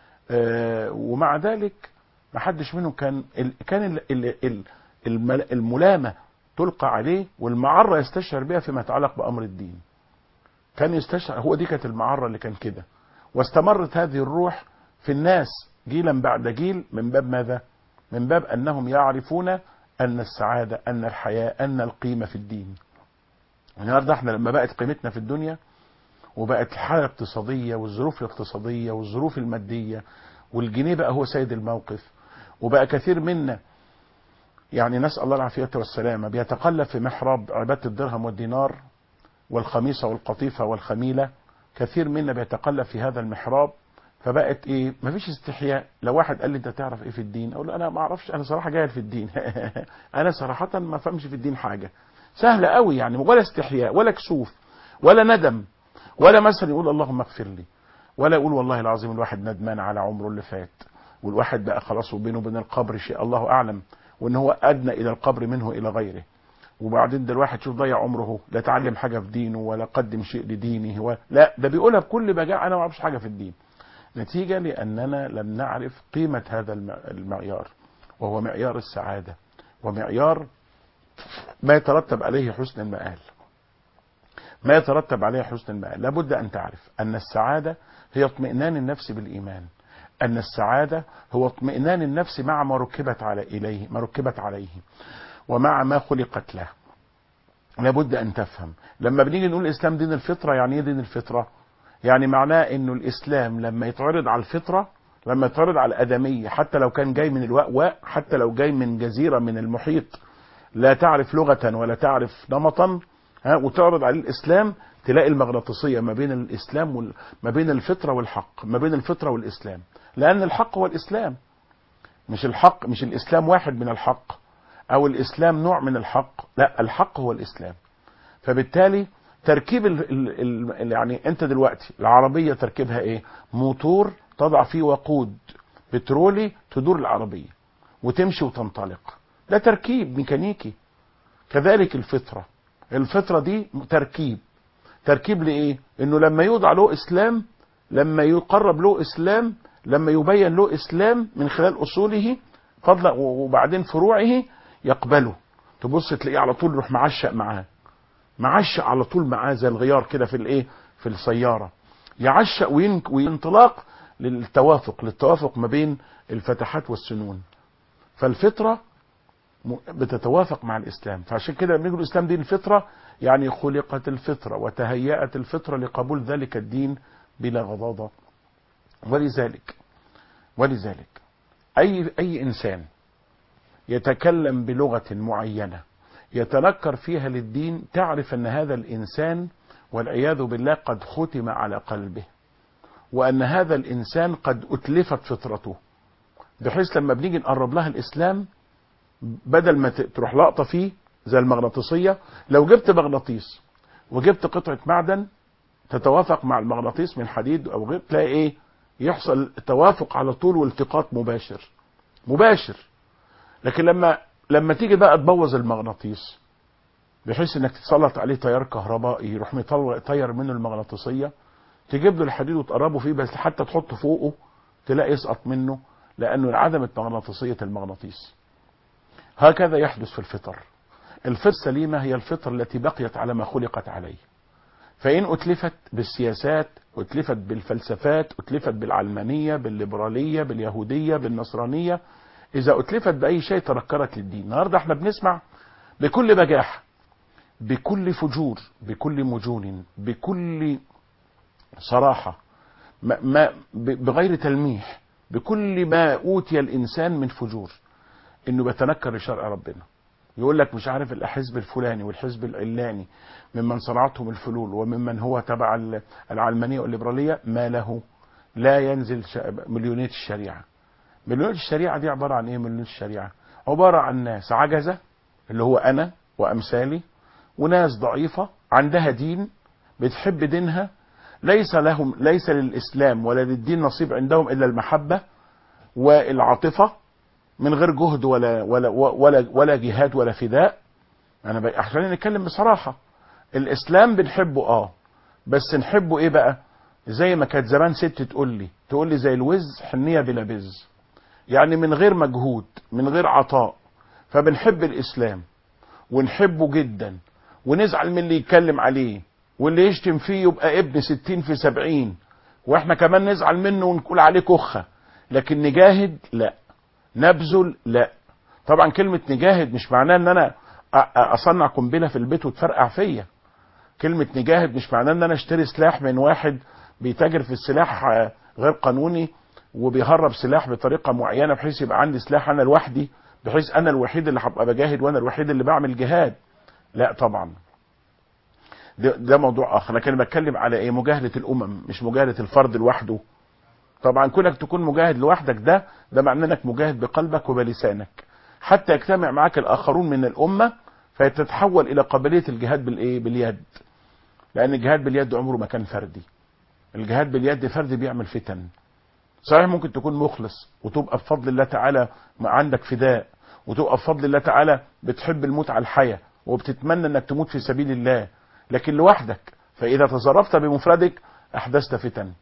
آه، ومع ذلك ما حدش منهم كان ال- كان ال- ال- ال- المل- الملامه تلقى عليه والمعره يستشعر بها فيما يتعلق بامر الدين كان يستشعر هو دي كانت المعره اللي كان كده واستمرت هذه الروح في الناس جيلا بعد جيل من باب ماذا من باب انهم يعرفون ان السعاده ان الحياه ان القيمه في الدين النهارده احنا لما بقت قيمتنا في الدنيا وبقت الحاله الاقتصاديه والظروف الاقتصاديه والظروف الماديه والجنيه بقى هو سيد الموقف وبقى كثير منا يعني نسال الله العافيه والسلامه بيتقلب في محراب عباده الدرهم والدينار والخميصه والقطيفه والخميله كثير منا بيتقلب في هذا المحراب فبقت ايه مفيش استحياء لو واحد قال لي انت تعرف ايه في الدين اقول له انا ما اعرفش انا صراحه جاهل في الدين انا صراحه ما فهمش في الدين حاجه سهله قوي يعني ولا استحياء ولا كسوف ولا ندم ولا مثلا يقول اللهم اغفر لي ولا يقول والله العظيم الواحد ندمان على عمره اللي فات والواحد بقى خلاص وبينه وبين القبر شيء الله اعلم وان هو ادنى الى القبر منه الى غيره وبعدين ده الواحد شوف ضيع عمره لا اتعلم حاجه في دينه ولا قدم شيء لدينه ولا لا ده بيقولها بكل بجاعه انا ما اعرفش حاجه في الدين نتيجه لاننا لم نعرف قيمه هذا الم- المعيار وهو معيار السعاده ومعيار ما يترتب عليه حسن المآل ما يترتب عليه حسن المآل لابد أن تعرف أن السعادة هي اطمئنان النفس بالإيمان أن السعادة هو اطمئنان النفس مع ما ركبت على إليه ما ركبت عليه ومع ما خلقت له لابد أن تفهم لما بنيجي نقول الإسلام دين الفطرة يعني إيه دين الفطرة يعني معناه أنه الإسلام لما يتعرض على الفطرة لما يتعرض على الأدمية حتى لو كان جاي من الوأواء حتى لو جاي من جزيرة من المحيط لا تعرف لغة ولا تعرف نمطا ها وتعرض عليه الاسلام تلاقي المغناطيسيه ما بين الاسلام وال... ما بين الفطره والحق ما بين الفطره والاسلام لان الحق هو الاسلام مش الحق مش الاسلام واحد من الحق او الاسلام نوع من الحق لا الحق هو الاسلام فبالتالي تركيب ال... ال... ال... يعني انت دلوقتي العربيه تركيبها ايه موتور تضع فيه وقود بترولي تدور العربيه وتمشي وتنطلق ده تركيب ميكانيكي كذلك الفطره الفطرة دي تركيب تركيب لإيه؟ إنه لما يوضع له إسلام لما يقرب له اسلام لما يبين له اسلام من خلال اصوله فضلا وبعدين فروعه يقبله تبص تلاقيه على طول يروح معشق معاه معشق على طول معاه زي الغيار كده في الايه في السياره يعشق وين وانطلاق للتوافق للتوافق ما بين الفتحات والسنون فالفطره م- بتتوافق مع الاسلام فعشان كده لما يقول الاسلام دين الفطره يعني خلقت الفطره وتهيأت الفطره لقبول ذلك الدين بلا غضاضه ولذلك ولذلك اي اي انسان يتكلم بلغه معينه يتنكر فيها للدين تعرف ان هذا الانسان والعياذ بالله قد ختم على قلبه وان هذا الانسان قد اتلفت فطرته بحيث لما بنيجي نقرب لها الاسلام بدل ما ت- تروح لقطه فيه زي المغناطيسيه لو جبت مغناطيس وجبت قطعه معدن تتوافق مع المغناطيس من حديد او غير تلاقي ايه يحصل توافق على طول والتقاط مباشر مباشر لكن لما لما تيجي بقى تبوظ المغناطيس بحيث انك تسلط عليه تيار كهربائي يروح مطلع طير منه المغناطيسيه تجيب له الحديد وتقربه فيه بس حتى تحطه فوقه تلاقي يسقط منه لانه انعدمت مغناطيسيه المغناطيس هكذا يحدث في الفطر الفطر السليمه هي الفطر التي بقيت على ما خلقت عليه فإن أتلفت بالسياسات أتلفت بالفلسفات أتلفت بالعلمانية بالليبرالية باليهودية بالنصرانية إذا أتلفت بأي شيء تنكرت للدين النهاردة احنا بنسمع بكل بجاحة بكل فجور بكل مجون بكل صراحة ما ما ب- بغير تلميح بكل ما أوتي الإنسان من فجور إنه بيتنكر لشرع ربنا يقول لك مش عارف الحزب الفلاني والحزب العلاني ممن صنعتهم الفلول وممن هو تبع ال- العلمانية والليبرالية ما له لا ينزل ش- مليونية الشريعة مليونية الشريعة دي عبارة عن ايه مليونية الشريعة عبارة عن ناس عجزة اللي هو انا وامثالي وناس ضعيفة عندها دين بتحب دينها ليس لهم ليس للاسلام ولا للدين نصيب عندهم الا المحبة والعاطفة من غير جهد ولا ولا ولا ولا جهاد ولا فداء انا بقى عشان نتكلم بصراحه الاسلام بنحبه اه بس نحبه ايه بقى زي ما كانت زمان ست تقول لي تقول لي زي الوز حنيه بلا بز يعني من غير مجهود من غير عطاء فبنحب الاسلام ونحبه جدا ونزعل من اللي يتكلم عليه واللي يشتم فيه يبقى ابن ستين في سبعين واحنا كمان نزعل منه ونقول عليه كخه لكن نجاهد لا نبذل لا طبعا كلمة نجاهد مش معناه ان انا أ- أ- اصنع قنبلة في البيت وتفرقع فيا كلمة نجاهد مش معناه ان انا اشتري سلاح من واحد بيتاجر في السلاح آه، غير قانوني وبيهرب سلاح بطريقة معينة بحيث يبقى عندي سلاح انا لوحدي بحيث انا الوحيد اللي هبقى بجاهد وانا الوحيد اللي بعمل جهاد لا طبعا ده, ده موضوع اخر لكن أنا بتكلم على ايه مجاهدة الامم مش مجاهدة الفرد لوحده طبعا كونك تكون مجاهد لوحدك ده ده معناه انك مجاهد بقلبك وبلسانك حتى يجتمع معك الاخرون من الامه فتتحول الى قابليه الجهاد بالايه باليد لان الجهاد باليد عمره ما كان فردي الجهاد باليد فردي بيعمل فتن صحيح ممكن تكون مخلص وتبقى بفضل الله تعالى ما عندك فداء وتبقى بفضل الله تعالى بتحب الموت على الحياه وبتتمنى انك تموت في سبيل الله لكن لوحدك فاذا تصرفت بمفردك احدثت فتن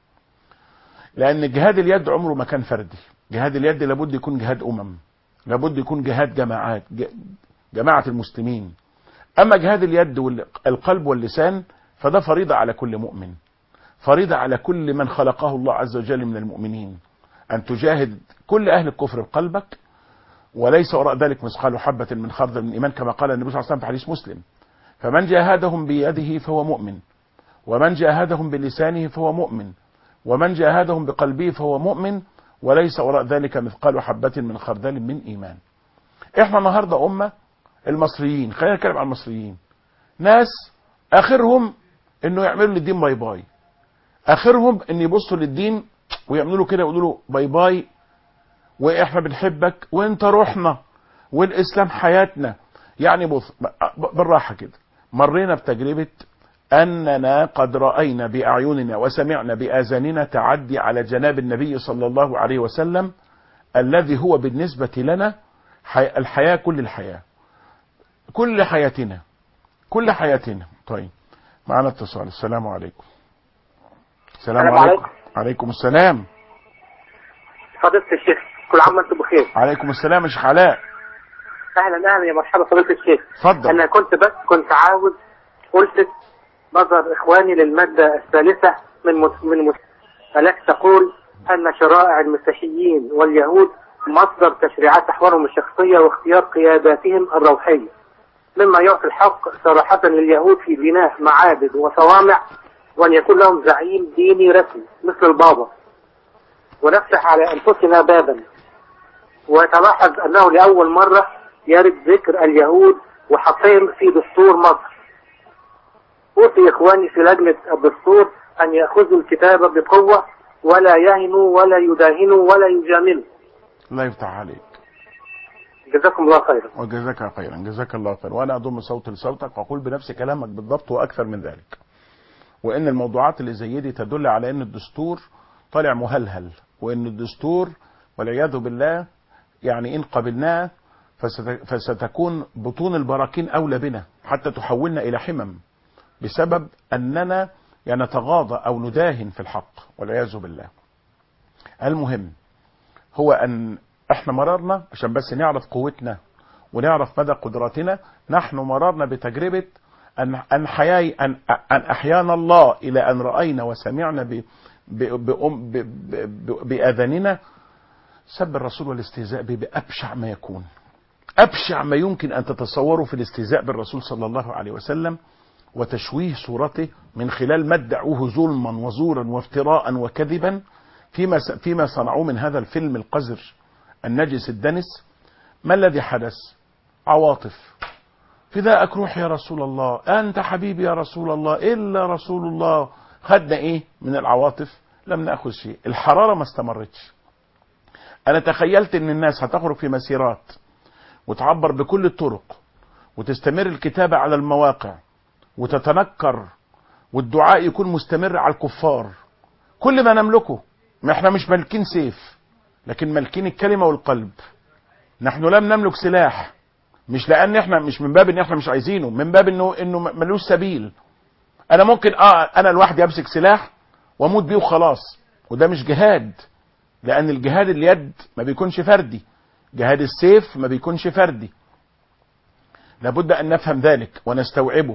لان جهاد اليد عمره ما كان فردي جهاد اليد لابد يكون جهاد امم لابد يكون جهاد جماعات ج- جماعه المسلمين اما جهاد اليد والقلب واللسان فده فريضه على كل مؤمن فريضه على كل من خلقه الله عز وجل من المؤمنين ان تجاهد كل اهل الكفر بقلبك وليس وراء ذلك مثقال حبه من خردل من ايمان كما قال النبي صلى الله عليه وسلم في حديث مسلم فمن جاهدهم بيده فهو مؤمن ومن جاهدهم بلسانه فهو مؤمن ومن جاهدهم بقلبه فهو مؤمن وليس وراء ذلك مثقال حبة من خردل من إيمان احنا النهاردة أمة المصريين خلينا نتكلم عن المصريين ناس آخرهم انه يعملوا للدين باي باي آخرهم ان يبصوا للدين ويعملوا له كده يقولوا له باي باي واحنا بنحبك وانت روحنا والاسلام حياتنا يعني بص ب- بالراحه كده مرينا بتجربه اننا قد راينا باعيننا وسمعنا باذاننا تعدي على جناب النبي صلى الله عليه وسلم الذي هو بالنسبه لنا حي... الحياه كل الحياه كل حياتنا كل حياتنا طيب معنا اتصال السلام عليكم السلام السلام عليكم عليكم. عليكم السلام فضيلة الشيخ كل عام وانتم بخير عليكم السلام يا شيخ علاء اهلا اهلا يا مرحبا فضيلة الشيخ اتفضل انا كنت بس كنت عاوز الفت نظر اخواني للمادة الثالثة من مس- من مس- التي تقول ان شرائع المسيحيين واليهود مصدر تشريعات احوالهم الشخصية واختيار قياداتهم الروحية مما يعطي الحق صراحة لليهود في بناء معابد وصوامع وان يكون لهم زعيم ديني رسمي مثل البابا ونفتح على انفسنا بابا ويتلاحظ انه لاول مرة يرد ذكر اليهود وحقهم في دستور مصر أوصي إخواني في لجنة الدستور أن يأخذوا الكتاب بقوة ولا يهنوا ولا يداهنوا ولا يجاملوا الله يفتح عليك جزاكم الله خيرا وجزاك خيرا جزاك الله خيرا وانا اضم صوتي لصوتك واقول بنفس كلامك بالضبط واكثر من ذلك وان الموضوعات اللي زي دي تدل على ان الدستور طالع مهلهل وان الدستور والعياذ بالله يعني ان قبلناه فست- فستكون بطون البراكين اولى بنا حتى تحولنا الى حمم بسبب اننا يعني نتغاضى او نداهن في الحق والعياذ بالله المهم هو ان احنا مررنا عشان بس نعرف قوتنا ونعرف مدى قدراتنا نحن مررنا بتجربة أن أن حياي أن أن أحيانا الله إلى أن رأينا وسمعنا ب ب بأم- ب ب بآذاننا سب الرسول والاستهزاء به بأبشع ما يكون أبشع ما يمكن أن تتصوروا في الاستهزاء بالرسول صلى الله عليه وسلم وتشويه صورته من خلال ما ادعوه ظلما وزورا وافتراء وكذبا فيما س- فيما صنعوه من هذا الفيلم القذر النجس الدنس ما الذي حدث عواطف فداءك روح يا رسول الله أنت حبيبي يا رسول الله إلا رسول الله خدنا إيه من العواطف لم نأخذ شيء الحرارة ما استمرتش أنا تخيلت أن الناس هتخرج في مسيرات وتعبر بكل الطرق وتستمر الكتابة على المواقع وتتنكر والدعاء يكون مستمر على الكفار كل ما نملكه ما احنا مش مالكين سيف لكن مالكين الكلمة والقلب نحن لم نملك سلاح مش لان احنا مش من باب ان احنا مش عايزينه من باب انه انه ملوش سبيل انا ممكن اه انا لوحدي امسك سلاح واموت بيه وخلاص وده مش جهاد لان الجهاد اليد ما بيكونش فردي جهاد السيف ما بيكونش فردي لابد ان نفهم ذلك ونستوعبه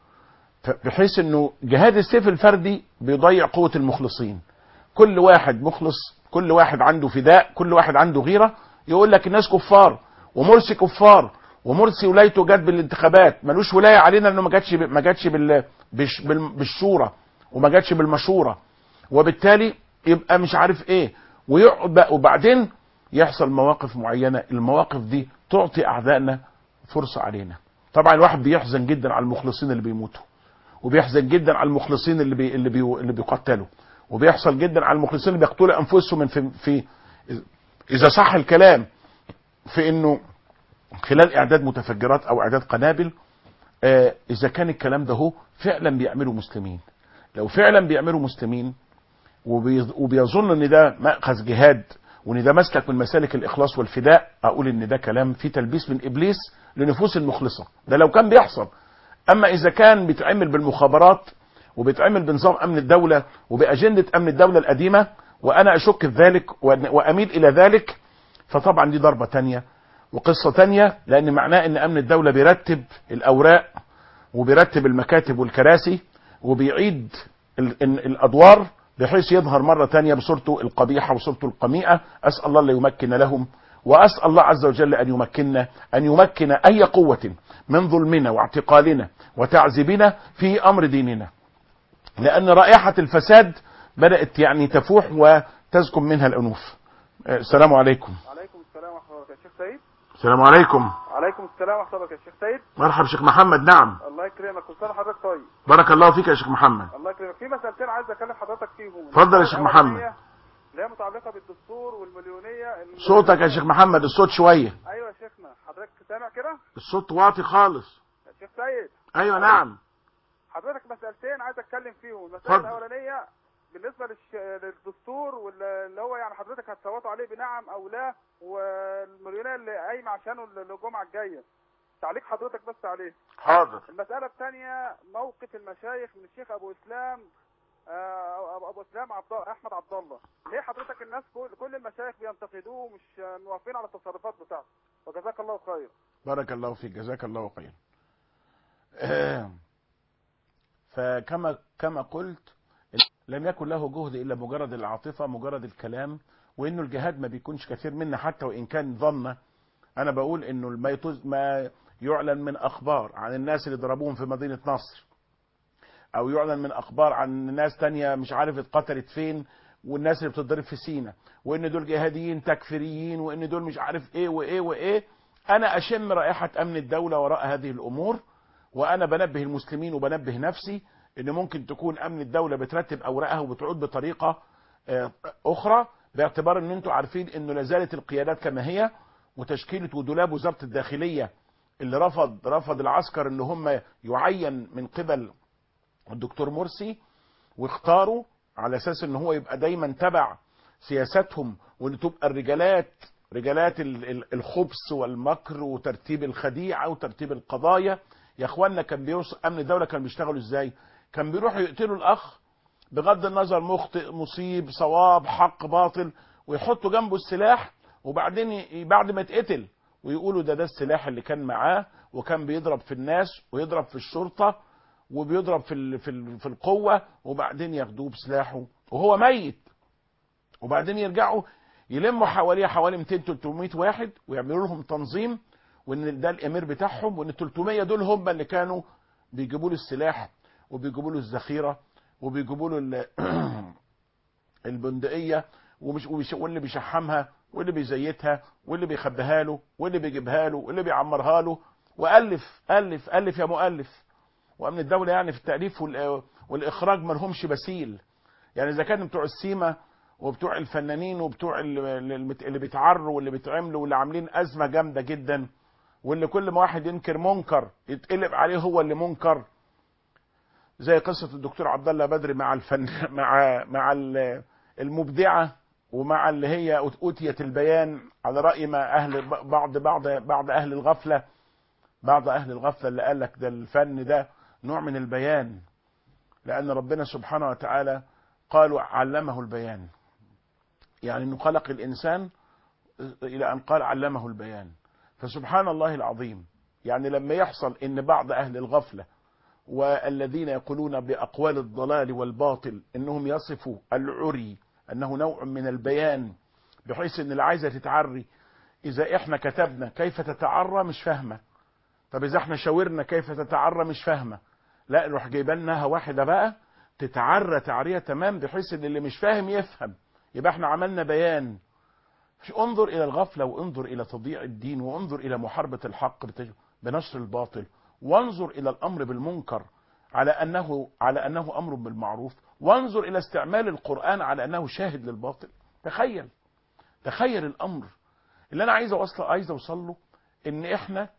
ف- بحيث انه جهاد السيف الفردي بيضيع قوة المخلصين كل واحد مخلص كل واحد عنده فداء كل واحد عنده غيرة يقول لك الناس كفار ومرسي كفار ومرسي ولايته جت بالانتخابات ملوش ولايه علينا انه ما جاتش ب- ما جاتش بال بش- بال- بالشورى وما جاتش بالمشوره وبالتالي يبقى مش عارف ايه ويقعد بقى وبعدين يحصل مواقف معينه المواقف دي تعطي اعدائنا فرصه علينا طبعا الواحد بيحزن جدا على المخلصين اللي بيموتوا وبيحزن جدا على المخلصين اللي بي اللي بي اللي بيقتلوا وبيحصل جدا على المخلصين اللي بيقتلوا انفسهم من في, في اذا صح الكلام في انه خلال اعداد متفجرات او اعداد قنابل آه اذا كان الكلام ده هو فعلا بيعملوا مسلمين لو فعلا بيعملوا مسلمين وبي- وبيظن ان ده مأخذ جهاد وان ده مسلك من مسالك الاخلاص والفداء اقول ان ده كلام فيه تلبيس من ابليس لنفوس المخلصه ده لو كان بيحصل اما اذا كان بيتعمل بالمخابرات وبيتعمل بنظام امن الدوله وباجنده امن الدوله القديمه وانا اشك في ذلك وأن- واميل الى ذلك فطبعا دي ضربه تانية وقصه تانية لان معناه ان امن الدوله بيرتب الاوراق وبيرتب المكاتب والكراسي وبيعيد ال- ال- الادوار بحيث يظهر مرة تانية بصورته القبيحة وصورته القميئة أسأل الله لا يمكن لهم وأسأل الله عز وجل أن يمكننا أن يمكن أي قوة من ظلمنا واعتقالنا وتعذيبنا في أمر ديننا لأن رائحة الفساد بدأت يعني تفوح وتزكم منها الأنوف آه، السلام عليكم عليكم السلام ورحمة الله وبركاته شيخ سيد السلام عليكم عليكم السلام ورحمة الله وبركاته شيخ سيد مرحبا شيخ محمد نعم الله يكرمك كل سنة حضرتك طيب بارك الله فيك يا شيخ محمد الله يكرمك في مسألتين عايز اكلم حضرتك فيهم اتفضل يا شيخ الأولانية محمد. اللي هي متعلقة بالدستور والمليونية ال- صوتك يا شيخ محمد الصوت شوية ايوه يا شيخنا حضرتك سامع كده الصوت واطي خالص يا شيخ سيد ايوه نعم حضرتك مسألتين عايز اتكلم فيهم المسألة اتفضل. الأولانية بالنسبة للش... للدستور واللي هو يعني حضرتك هتصوتوا عليه بنعم أو لا والمليونية اللي قايمة عشانه الجمعة الجاية تعليق حضرتك بس عليه حاضر المسألة الثانية موقف المشايخ من الشيخ أبو إسلام آه، ابو أبو اسلام عبد احمد عبد الله ليه حضرتك الناس كل, كل المشايخ بينتقدوه ومش آه، موافقين على التصرفات بتاعته وجزاك الله خير بارك الله فيك جزاك الله خير آه، فكما كما قلت لم يكن له جهد الا مجرد العاطفه مجرد الكلام وانه الجهاد ما بيكونش كثير منا حتى وان كان ظن انا بقول انه ما يتز- ما يعلن من اخبار عن الناس اللي ضربوهم في مدينه نصر او يعلن من اخبار عن ناس تانية مش عارف اتقتلت فين والناس اللي بتتضرب في سينا وان دول جهاديين تكفيريين وان دول مش عارف ايه وايه وايه انا اشم رائحه امن الدوله وراء هذه الامور وانا بنبه المسلمين وبنبه نفسي ان ممكن تكون امن الدوله بترتب اوراقها وبتعود بطريقه آه، اخرى باعتبار ان انتم عارفين انه لازالت القيادات كما هي وتشكيله ودولاب وزاره الداخليه اللي رفض رفض العسكر ان هم يعين من قبل الدكتور مرسي واختاروا على اساس ان هو يبقى دايما تبع سياستهم وان تبقى الرجالات رجالات ال- ال- الخبث والمكر وترتيب الخديعه وترتيب القضايا يا اخوانا كان بيوصل امن الدوله كان بيشتغلوا ازاي؟ كان بيروحوا يقتلوا الاخ بغض النظر مخطئ مصيب صواب حق باطل ويحطوا جنبه السلاح وبعدين ي- بعد ما يتقتل ويقولوا ده ده السلاح اللي كان معاه وكان بيضرب في الناس ويضرب في الشرطه وبيضرب في ال- في ال- في القوه وبعدين ياخدوه بسلاحه وهو ميت وبعدين يرجعوا يلموا حواليه حوالي 200 300 واحد ويعملوا لهم تنظيم وان ده الامير بتاعهم وان ال 300 دول هم اللي كانوا بيجيبوا له السلاح وبيجيبوا له الذخيره وبيجيبوا له ال- البندقيه ومش ومش- واللي بيشحمها واللي بيزيتها واللي بيخبيها له واللي بيجيبها له واللي بيعمرها له والف الف الف يا مؤلف وامن الدوله يعني في التاليف وال- والاخراج ما لهمش مثيل يعني اذا كان بتوع السيما وبتوع الفنانين وبتوع ال- ال- اللي بيتعروا واللي بيتعملوا واللي عاملين ازمه جامده جدا واللي كل ما واحد ينكر منكر يتقلب عليه هو اللي منكر زي قصه الدكتور عبد الله بدري مع الفن مع مع ال- المبدعه ومع اللي هي اوتيت البيان على راي ما اهل بعض بعض بعض اهل الغفله بعض اهل الغفله اللي قال لك ده الفن ده نوع من البيان لان ربنا سبحانه وتعالى قالوا علمه البيان يعني انه خلق الانسان الى ان قال علمه البيان فسبحان الله العظيم يعني لما يحصل ان بعض اهل الغفله والذين يقولون باقوال الضلال والباطل انهم يصفوا العري انه نوع من البيان بحيث ان اللي عايزه تتعري اذا احنا كتبنا كيف تتعرى مش فاهمه طب اذا احنا شاورنا كيف تتعرى مش فاهمه لا نروح جايبينها واحده بقى تتعرى تعريه تمام بحيث ان اللي مش فاهم يفهم يبقى احنا عملنا بيان انظر الى الغفله وانظر الى تضييع الدين وانظر الى محاربه الحق بت- بنشر الباطل وانظر الى الامر بالمنكر على انه على انه امر بالمعروف وانظر الى استعمال القران على انه شاهد للباطل تخيل تخيل الامر اللي انا عايز اوصل عايز اوصل له ان احنا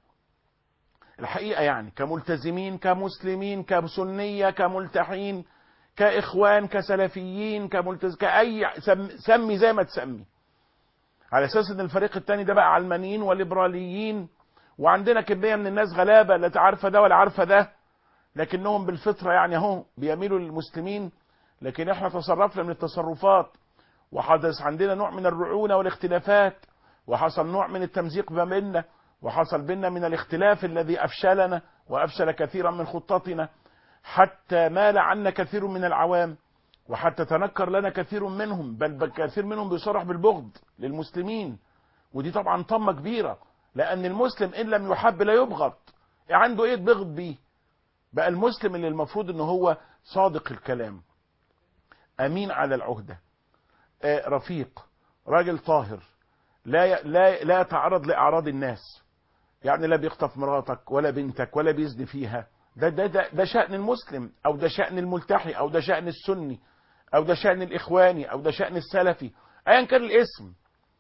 الحقيقه يعني كملتزمين كمسلمين كسنيه كملتحين كاخوان كسلفيين كملتز كاي سم سمي زي ما تسمي على اساس ان الفريق الثاني ده بقى علمانيين وليبراليين وعندنا كميه من الناس غلابه لا عارفه ده ولا عارفه ده لكنهم بالفطره يعني اهو بيميلوا للمسلمين لكن احنا تصرفنا من التصرفات وحدث عندنا نوع من الرعونه والاختلافات وحصل نوع من التمزيق ما بيننا وحصل بيننا من الاختلاف الذي افشلنا وافشل كثيرا من خطتنا حتى مال عنا كثير من العوام وحتى تنكر لنا كثير منهم بل بل كثير منهم بيصرح بالبغض للمسلمين ودي طبعا طمه كبيره لان المسلم ان لم يحب لا يبغض عنده ايه بغض بيه بقى المسلم اللي المفروض ان هو صادق الكلام امين على العهده آه، رفيق راجل طاهر لا ي- لا لا يتعرض لاعراض الناس يعني لا بيخطف مراتك ولا بنتك ولا بيزني فيها ده ده ده, ده شأن المسلم او ده شأن الملتحي او ده شأن السني او ده شأن الاخواني او ده شأن السلفي ايا كان الاسم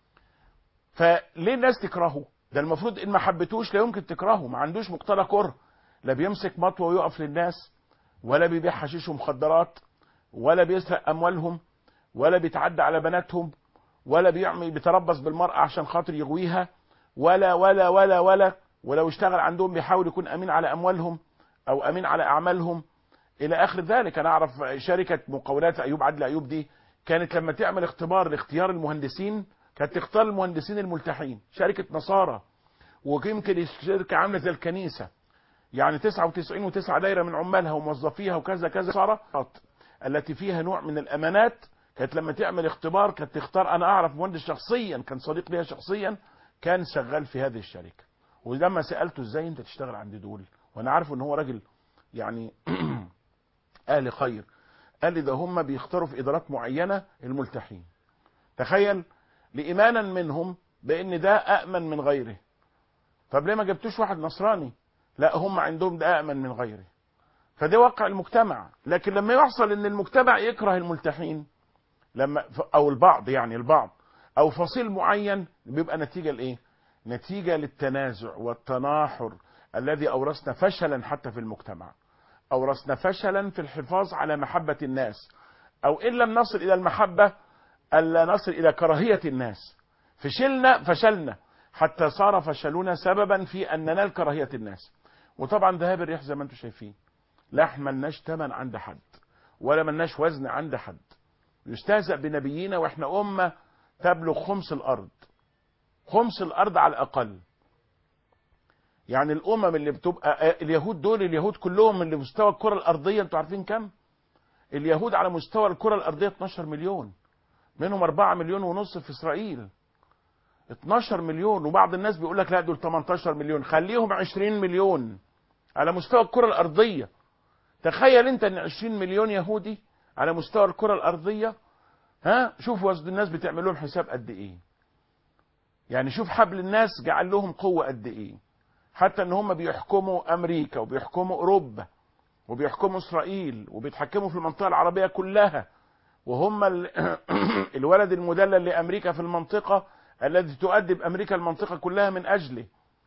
فليه الناس تكرهه ده المفروض ان ما حبتوش لا يمكن تكرهه ما عندوش مقتضى كره لا بيمسك مطوه ويقف للناس ولا بيبيع حشيش ومخدرات ولا بيسرق اموالهم ولا بيتعدى على بناتهم ولا بيعمل بيتربص بالمرأة عشان خاطر يغويها ولا ولا ولا ولا ولو اشتغل عندهم بيحاول يكون امين على اموالهم او امين على اعمالهم الى اخر ذلك انا اعرف شركه مقاولات ايوب عدل ايوب دي كانت لما تعمل اختبار لاختيار المهندسين كانت تختار المهندسين الملتحين شركه نصارى ويمكن الشركه عامله زي الكنيسه يعني 99 و9 دايره من عمالها وموظفيها وكذا كذا صارت التي فيها نوع من الامانات كانت لما تعمل اختبار كانت تختار انا اعرف مهندس شخصيا كان صديق ليا شخصيا كان شغال في هذه الشركه ولما سالته ازاي انت تشتغل عند دول وانا عارفه ان هو راجل يعني اهل خير قال لي ده هم بيختاروا في ادارات معينه الملتحين تخيل لايمانا منهم بان ده امن من غيره طب ليه ما جبتوش واحد نصراني لا هم عندهم ده امن من غيره فده واقع المجتمع لكن لما يحصل ان المجتمع يكره الملتحين لما او البعض يعني البعض او فصيل معين بيبقى نتيجه لايه نتيجه للتنازع والتناحر الذي اورثنا فشلا حتى في المجتمع اورثنا فشلا في الحفاظ على محبه الناس او ان لم نصل الى المحبه الا نصل الى كراهيه الناس فشلنا فشلنا حتى صار فشلنا سببا في ان ننال كراهيه الناس وطبعا ذهاب الريح زي ما انتم شايفين لا ملناش تمن عند حد ولا ملناش وزن عند حد يستهزأ بنبينا واحنا أمة تبلغ خمس الأرض خمس الأرض على الأقل يعني الأمم اللي بتبقى اليهود دول اليهود كلهم اللي مستوى الكرة الأرضية انتوا عارفين كم؟ اليهود على مستوى الكرة الأرضية 12 مليون منهم 4 مليون ونص في إسرائيل 12 مليون وبعض الناس بيقول لك لا دول 18 مليون خليهم 20 مليون على مستوى الكرة الأرضية تخيل انت ان 20 مليون يهودي على مستوى الكرة الأرضية ها شوف وسط الناس بتعمل لهم حساب قد ايه يعني شوف حبل الناس جعل لهم قوة قد ايه حتى ان هم بيحكموا امريكا وبيحكموا اوروبا وبيحكموا اسرائيل وبيتحكموا في المنطقة العربية كلها وهم الولد المدلل لامريكا في المنطقة الذي تؤدب امريكا المنطقة كلها من اجله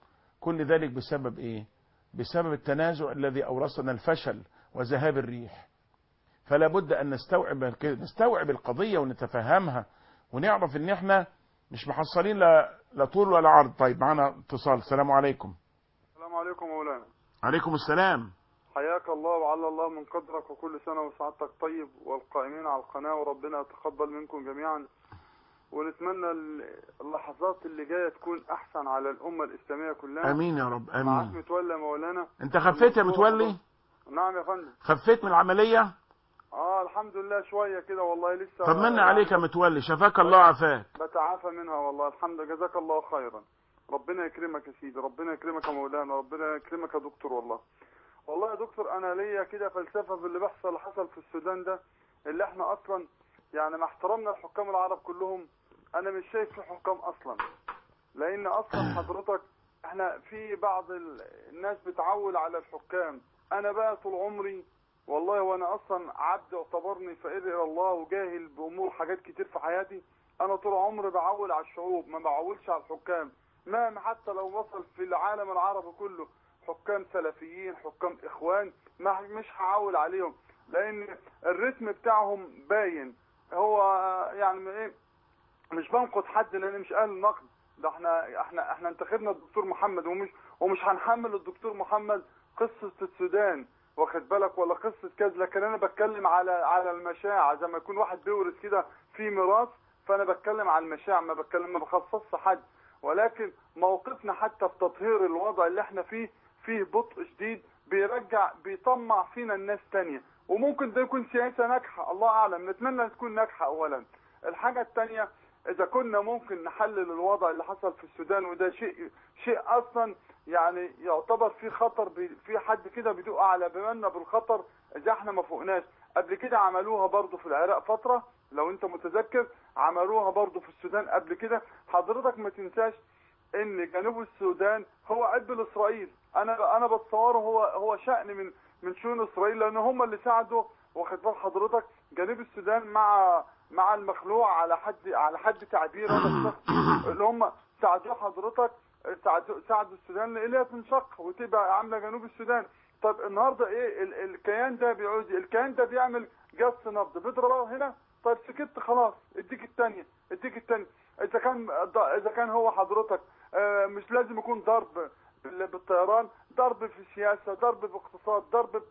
كل ذلك بسبب ايه بسبب التنازع الذي اورثنا الفشل وذهاب الريح فلا بد ان نستوعب نستوعب القضيه ونتفهمها ونعرف ان احنا مش محصلين لا لا طول ولا عرض طيب معانا اتصال السلام عليكم السلام عليكم مولانا عليكم السلام حياك الله وعلى الله من قدرك وكل سنة وسعادتك طيب والقائمين على القناة وربنا يتقبل منكم جميعا ونتمنى اللحظات اللي جاية تكون أحسن على الأمة الإسلامية كلها امين يا رب معاك امين متولى مولانا انت خفيت يا متولي نعم يا فندم خفيت من العمليه اه الحمد لله شوية كده والله لسه طمنا عليك يا متولي شفاك الله وعافاك بتعافى منها والله الحمد لله جزاك الله خيرا ربنا يكرمك يا سيدي ربنا يكرمك يا مولانا ربنا يكرمك يا دكتور والله والله يا دكتور انا ليا كده فلسفه في اللي بيحصل حصل في السودان ده اللي احنا اصلا يعني مع احترامنا الحكام العرب كلهم انا مش شايف في حكام اصلا لان اصلا حضرتك احنا في بعض ال- الناس بتعول على الحكام انا بقى طول عمري والله وانا اصلا عبد اعتبرني فقير الى الله وجاهل بامور حاجات كتير في حياتي انا طول عمري بعول على الشعوب ما بعولش على الحكام مهما حتى لو وصل في العالم العربي كله حكام سلفيين حكام اخوان ما مش هعول عليهم لان الريتم بتاعهم باين هو يعني ايه مش بنقد حد لان مش اهل النقد ده احنا احنا احنا انتخبنا الدكتور محمد ومش ومش هنحمل الدكتور محمد قصه السودان واخد بالك ولا قصه كذا لكن انا بتكلم على على المشاع زي ما يكون واحد بيورث كده في ميراث فانا بتكلم على المشاع ما بتكلم ما بخصصش حد ولكن موقفنا حتى في تطهير الوضع اللي احنا فيه فيه بطء شديد بيرجع بيطمع فينا الناس تانية وممكن ده يكون سياسة ناجحة الله أعلم نتمنى تكون ناجحة أولا الحاجة التانية إذا كنا ممكن نحلل الوضع اللي حصل في السودان وده شيء شيء أصلا يعني يعتبر في خطر بي في حد كده بيدوق على بالنا بالخطر إذا احنا ما فوقناش قبل كده عملوها برضو في العراق فترة لو انت متذكر عملوها برضو في السودان قبل كده حضرتك ما تنساش ان جنوب السودان هو قلب اسرائيل انا انا بتصوره هو هو شأن من من شؤون اسرائيل لان هم اللي ساعدوا واخد بال حضرتك جنوب السودان مع مع المخلوع على حد على حد تعبير هذا الشخص اللي هم ساعدوا حضرتك ساعدوا ساعدوا السودان اللي هي تنشق وتبقى عامله جنوب السودان طب النهارده ايه ال- الكيان ده بيعود الكيان ده بيعمل جس نبض بيضرب هنا طيب سكت خلاص اديك الثانيه اديك الثانيه اذا كان اذا كان هو حضرتك آه، مش لازم يكون ضرب بال- بالطيران ضرب في السياسه ضرب باقتصاد ضرب ب-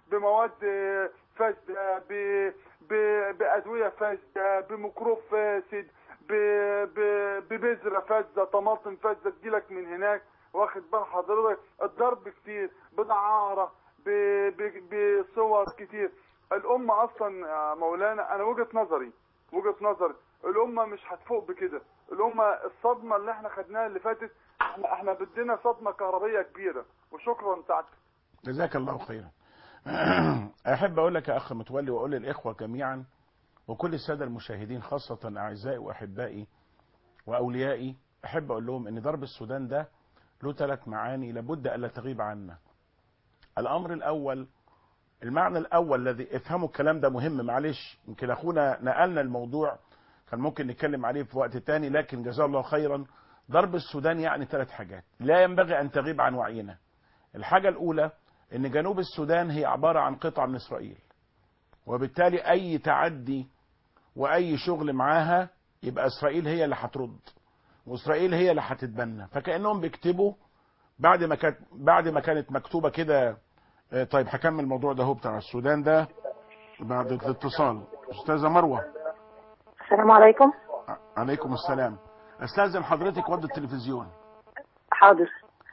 بمواد آه، فاسده ب- ب- بادويه فاسده بميكروب فاسد ب- ب- ببذره فاسده طماطم فاسده تجيلك من هناك واخد بال حضرتك الضرب كتير بدعاره ب- ب- بصور كتير الامه اصلا يا مولانا انا وجهه نظري وجهه نظري الامه مش هتفوق بكده الامه الصدمه اللي احنا خدناها اللي فاتت احنا احنا بدينا صدمه كهربيه كبيره وشكرا سعادتك جزاك الله خيرا احب اقول لك يا اخ متولي واقول للاخوه جميعا وكل الساده المشاهدين خاصه اعزائي واحبائي واوليائي احب اقول لهم ان ضرب السودان ده له ثلاث معاني لابد الا تغيب عنا الامر الاول المعنى الاول الذي افهموا الكلام ده مهم معلش يمكن اخونا نقلنا الموضوع كان ممكن نتكلم عليه في وقت تاني لكن جزاه الله خيرا ضرب السودان يعني ثلاث حاجات لا ينبغي ان تغيب عن وعينا الحاجه الاولى ان جنوب السودان هي عباره عن قطعه من اسرائيل وبالتالي اي تعدي واي شغل معاها يبقى اسرائيل هي اللي هترد واسرائيل هي اللي هتتبنى فكانهم بيكتبوا بعد ما كانت بعد ما كانت مكتوبه كده آه، طيب هكمل الموضوع ده هو بتاع السودان ده بعد الاتصال استاذه مروه السلام عليكم ع- عليكم السلام استاذن حضرتك وضع التلفزيون حاضر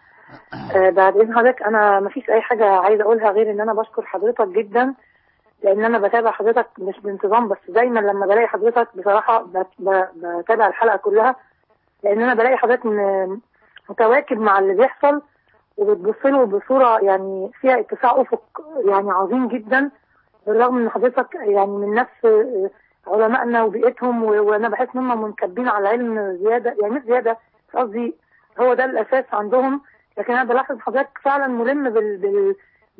آه بعد اذن حضرتك انا ما فيش اي حاجه عايزه اقولها غير ان انا بشكر حضرتك جدا لان انا بتابع حضرتك مش بانتظام بس دايما لما بلاقي حضرتك بصراحه بت- ب- بتابع الحلقه كلها لان انا بلاقي حضرتك م- متواكب مع اللي بيحصل وبتبص له بصوره يعني فيها اتساع افق يعني عظيم جدا بالرغم ان حضرتك يعني من نفس آه، علمائنا وبيئتهم و- وانا بحس ان هم منكبين على العلم زياده يعني مش زياده قصدي هو ده الاساس عندهم لكن انا بلاحظ حضرتك فعلا ملم بال بال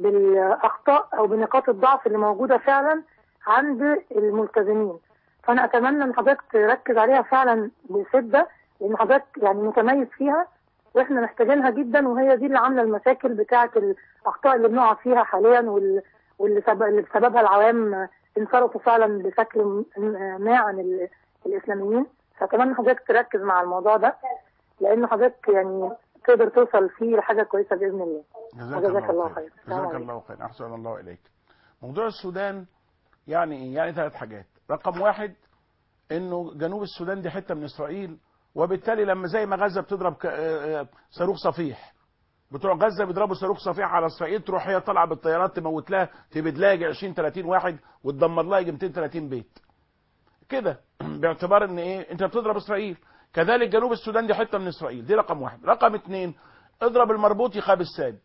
بالاخطاء او بنقاط الضعف اللي موجوده فعلا عند الملتزمين فانا اتمنى ان حضرتك تركز عليها فعلا بشده لان حضرتك يعني متميز فيها واحنا محتاجينها جدا وهي دي اللي عامله المشاكل بتاعه الاخطاء اللي بنقع فيها حاليا وال- واللي سبب اللي بسببها العوام انصرفوا فعلا بشكل م- ما عن ال- الاسلاميين فاتمنى حضرتك تركز مع الموضوع ده لان حضرتك يعني تقدر توصل فيه لحاجه كويسه باذن الله جزاك, وجزاك الله الله خير. خير السلام جزاك عليكم. الله خير احسن الله اليك موضوع السودان يعني ايه يعني ثلاث حاجات رقم واحد انه جنوب السودان دي حته من اسرائيل وبالتالي لما زي ما غزه بتضرب ك- آه، آه، صاروخ صفيح بتوع غزه بيضربوا صاروخ صفيح على اسرائيل تروح هي طالعه بالطيارات تموت لها تبيد لها يجي 20 30 واحد وتدمر لها يجي 230 بيت كده باعتبار ان ايه انت بتضرب اسرائيل كذلك جنوب السودان دي حته من اسرائيل دي رقم واحد رقم اتنين اضرب المربوط يخاف الساد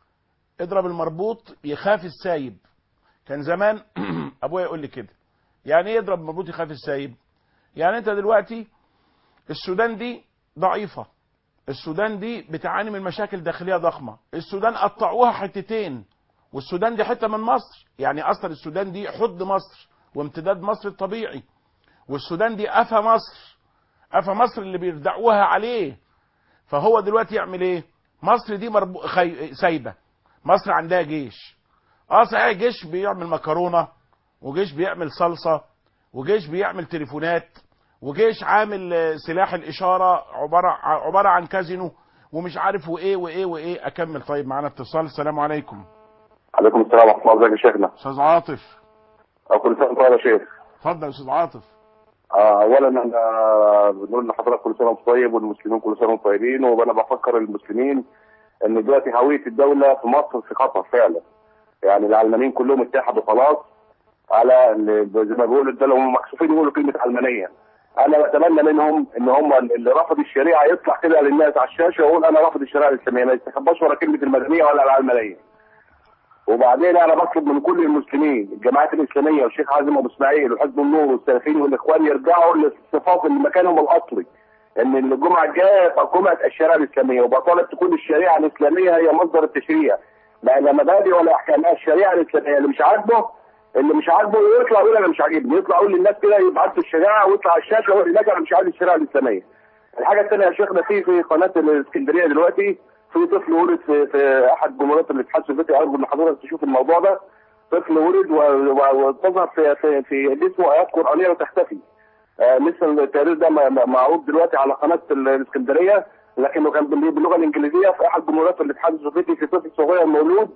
اضرب المربوط يخاف السايب كان زمان ابويا يقول لي كده يعني ايه يضرب المربوط يخاف السايب يعني انت دلوقتي السودان دي ضعيفة السودان دي بتعاني من مشاكل داخلية ضخمة السودان قطعوها حتتين والسودان دي حتة من مصر يعني اصلا السودان دي حد مصر وامتداد مصر الطبيعي والسودان دي قفا مصر قفا مصر اللي بيردعوها عليه فهو دلوقتي يعمل ايه مصر دي مربو... خي... سايبة مصر عندها جيش اه صحيح جيش بيعمل مكرونة وجيش بيعمل صلصة وجيش بيعمل تليفونات وجيش عامل آه، سلاح الإشارة عبارة عبارة عن كازينو ومش عارف وايه وايه وايه اكمل طيب معانا اتصال السلام عليكم عليكم السلام ورحمة الله ازيك يا شيخنا استاذ عاطف أو كل سنة وأنت طيب يا شيخ اتفضل يا استاذ عاطف آه، أولا أنا بنقول لحضرتك كل سنة وأنت طيب والمسلمين كل سنة وأنتم طيبين وأنا بفكر المسلمين إن دلوقتي هوية الدولة في مصر في خطر فعلا يعني العلمانيين كلهم اتحدوا خلاص على ال- زي ما بيقولوا الدولة هم مكسوفين يقولوا كلمة علمانية أنا بتمنى منهم إن هم اللي رفض الشريعة يطلع كده للناس على الشاشة ويقول أنا رافض الشريعة الإسلامية ما يستخباش ورا كلمة المدنية ولا العلمانية وبعدين انا بطلب من كل المسلمين الجماعات الاسلاميه والشيخ حازم ابو اسماعيل وحزب النور والسلفيين والاخوان يرجعوا للصفاف اللي مكانهم الاصلي ان الجمعه الجايه تبقى جمعه الشريعه الاسلاميه وبطالب تكون الشريعه الاسلاميه هي مصدر التشريع لا لا مبادئ ولا احكام الشريعه الاسلاميه اللي مش عاجبه اللي مش عاجبه يطلع يقول انا مش عاجبني يطلع يقول للناس كده يبعتوا الشريعه ويطلع على الشاشه ويقول للناس انا مش عايز الشريعه الاسلاميه الحاجه الثانيه يا شيخنا في في قناه الاسكندريه دلوقتي في طفل ولد في, في احد جمهورات الاتحاد السوفيتي ارجو ان حضرتك تشوف الموضوع ده طفل ولد و- و- وتظهر في في في جسمه ايات قرانيه وتختفي آه لسه التقرير ده م- م- معروض دلوقتي على قناه ال- الاسكندريه لكنه كان بال- باللغه الانجليزيه في احد جمهورات الاتحاد السوفيتي في طفل صغير مولود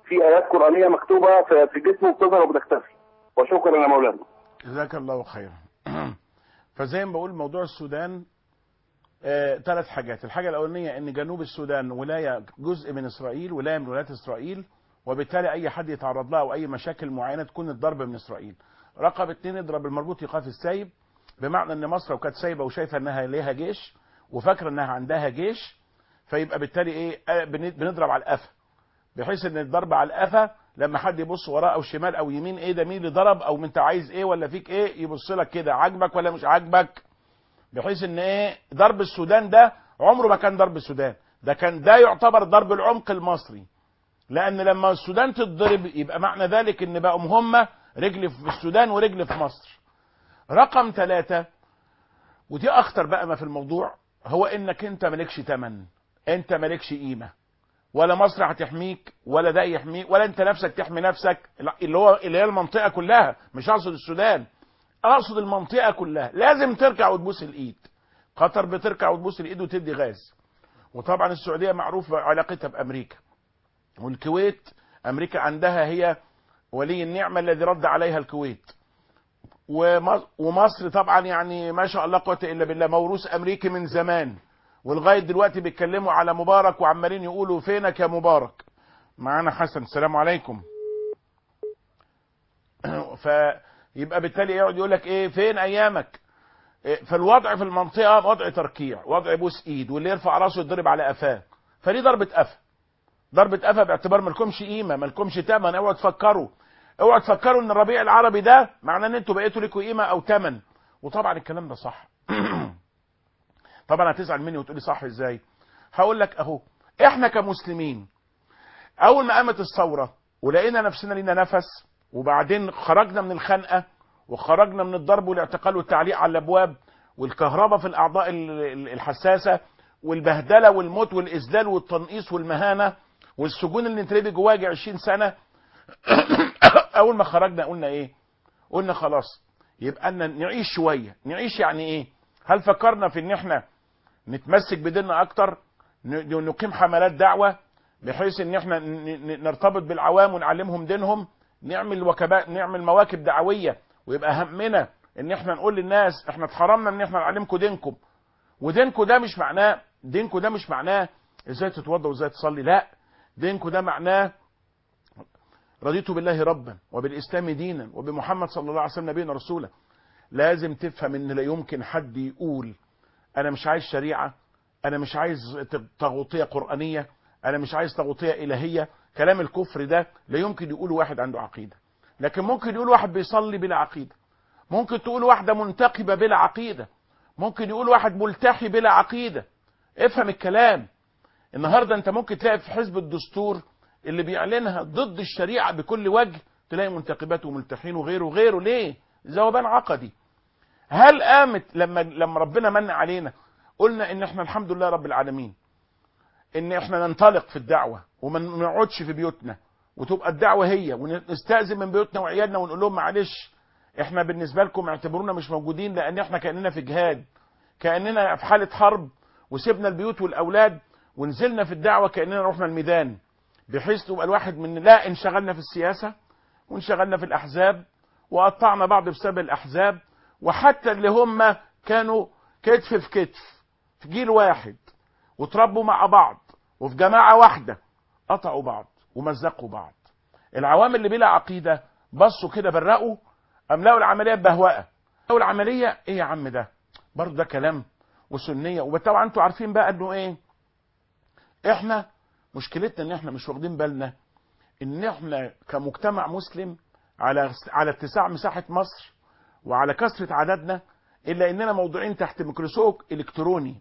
في ايات قرانيه مكتوبه في في جسمه بتظهر وبتختفي وشكرا يا مولانا جزاك الله خيرا فزي ما بقول موضوع السودان ثلاث حاجات الحاجة الأولانية أن جنوب السودان ولاية جزء من إسرائيل ولاية من ولايات إسرائيل وبالتالي أي حد يتعرض لها أو أي مشاكل معينة تكون الضرب من إسرائيل رقم اتنين اضرب المربوط يقاف السايب بمعنى أن مصر لو كانت سايبة وشايفة أنها ليها جيش وفاكرة أنها عندها جيش فيبقى بالتالي إيه آه، بن- بنضرب على القفا بحيث ان الضرب على القفا لما حد يبص وراه او شمال او يمين ايه ده مين اللي ضرب او انت عايز ايه ولا فيك ايه يبص لك كده عاجبك ولا مش عاجبك بحيث ان ايه ضرب السودان ده عمره ما كان ضرب السودان ده كان ده يعتبر ضرب العمق المصري لان لما السودان تتضرب يبقى معنى ذلك ان بقوا هم رجل في السودان ورجل في مصر رقم ثلاثة ودي اخطر بقى ما في الموضوع هو انك انت مالكش تمن انت مالكش قيمه ولا مصر هتحميك ولا ده يحميك ولا انت نفسك تحمي نفسك لا، اللي هو اللي هي المنطقه كلها مش اقصد السودان اقصد المنطقه كلها لازم تركع وتبوس الايد قطر بتركع وتبوس الايد وتدي غاز وطبعا السعوديه معروفه علاقتها بامريكا والكويت امريكا عندها هي ولي النعمه الذي رد عليها الكويت وم- ومصر طبعا يعني ما شاء الله قوه الا بالله موروث امريكي من زمان ولغايه دلوقتي بيتكلموا على مبارك وعمالين يقولوا فينك يا مبارك معانا حسن السلام عليكم فيبقى بالتالي يقعد يقول لك ايه فين ايامك إيه، فالوضع في المنطقه وضع تركيع وضع بوس ايد واللي يرفع راسه يتضرب على قفاه فدي ضربه قفا ضربه قفا باعتبار مالكمش قيمه مالكمش تمن اوعوا تفكروا اوعوا تفكروا ان الربيع العربي ده معناه ان انتوا بقيتوا لكم قيمه او تمن وطبعا الكلام ده صح طبعا هتزعل مني وتقولي صح ازاي هقول لك اهو احنا كمسلمين اول ما قامت الثوره ولقينا نفسنا لينا نفس وبعدين خرجنا من الخنقه وخرجنا من الضرب والاعتقال والتعليق على الابواب والكهرباء في الاعضاء ال- ال- الحساسه والبهدله والموت والاذلال والتنقيص والمهانه والسجون اللي نتربي جواها 20 سنه اول ما خرجنا قلنا ايه قلنا خلاص يبقى لنا نعيش شويه نعيش يعني ايه هل فكرنا في ان احنا نتمسك بديننا اكتر ن- نقيم حملات دعوه بحيث ان احنا ن- ن- نرتبط بالعوام ونعلمهم دينهم نعمل وكباء نعمل مواكب دعويه ويبقى همنا ان احنا نقول للناس احنا اتحرمنا ان احنا نعلمكم دينكم ودينكم ده مش معناه دينكم ده مش معناه ازاي تتوضى وازاي تصلي لا دينكم ده معناه رضيت بالله ربا وبالاسلام دينا وبمحمد صلى الله عليه وسلم نبينا رسولا لازم تفهم ان لا يمكن حد يقول انا مش عايز شريعه انا مش عايز تغطيه قرانيه انا مش عايز تغطيه الهيه كلام الكفر ده لا يمكن يقول واحد عنده عقيده لكن ممكن يقول واحد بيصلي بلا عقيده ممكن تقول واحده منتقبه بلا عقيده ممكن يقول واحد ملتحي بلا عقيده افهم الكلام النهارده انت ممكن تلاقي في حزب الدستور اللي بيعلنها ضد الشريعه بكل وجه تلاقي منتخبات وملتحين وغيره وغيره ليه؟ ذوبان عقدي. هل قامت لما لما ربنا من علينا قلنا ان احنا الحمد لله رب العالمين ان احنا ننطلق في الدعوه وما نقعدش في بيوتنا وتبقى الدعوه هي ونستاذن من بيوتنا وعيالنا ونقول لهم معلش احنا بالنسبه لكم اعتبرونا مش موجودين لان احنا كاننا في جهاد كاننا في حاله حرب وسيبنا البيوت والاولاد ونزلنا في الدعوه كاننا رحنا الميدان بحيث تبقى الواحد من لا انشغلنا في السياسه وانشغلنا في الاحزاب وقطعنا بعض بسبب الاحزاب وحتى اللي هم كانوا كتف في كتف في جيل واحد وتربوا مع بعض وفي جماعه واحده قطعوا بعض ومزقوا بعض العوام اللي بلا عقيده بصوا كده برقوا قام لقوا العمليه بهوأه لقوا العمليه ايه يا عم ده برضه ده كلام وسنيه وطبعا انتوا عارفين بقى انه ايه احنا مشكلتنا ان احنا مش واخدين بالنا ان احنا كمجتمع مسلم على على اتساع مساحه مصر وعلى كثره عددنا الا اننا موضوعين تحت ميكروسكوب الكتروني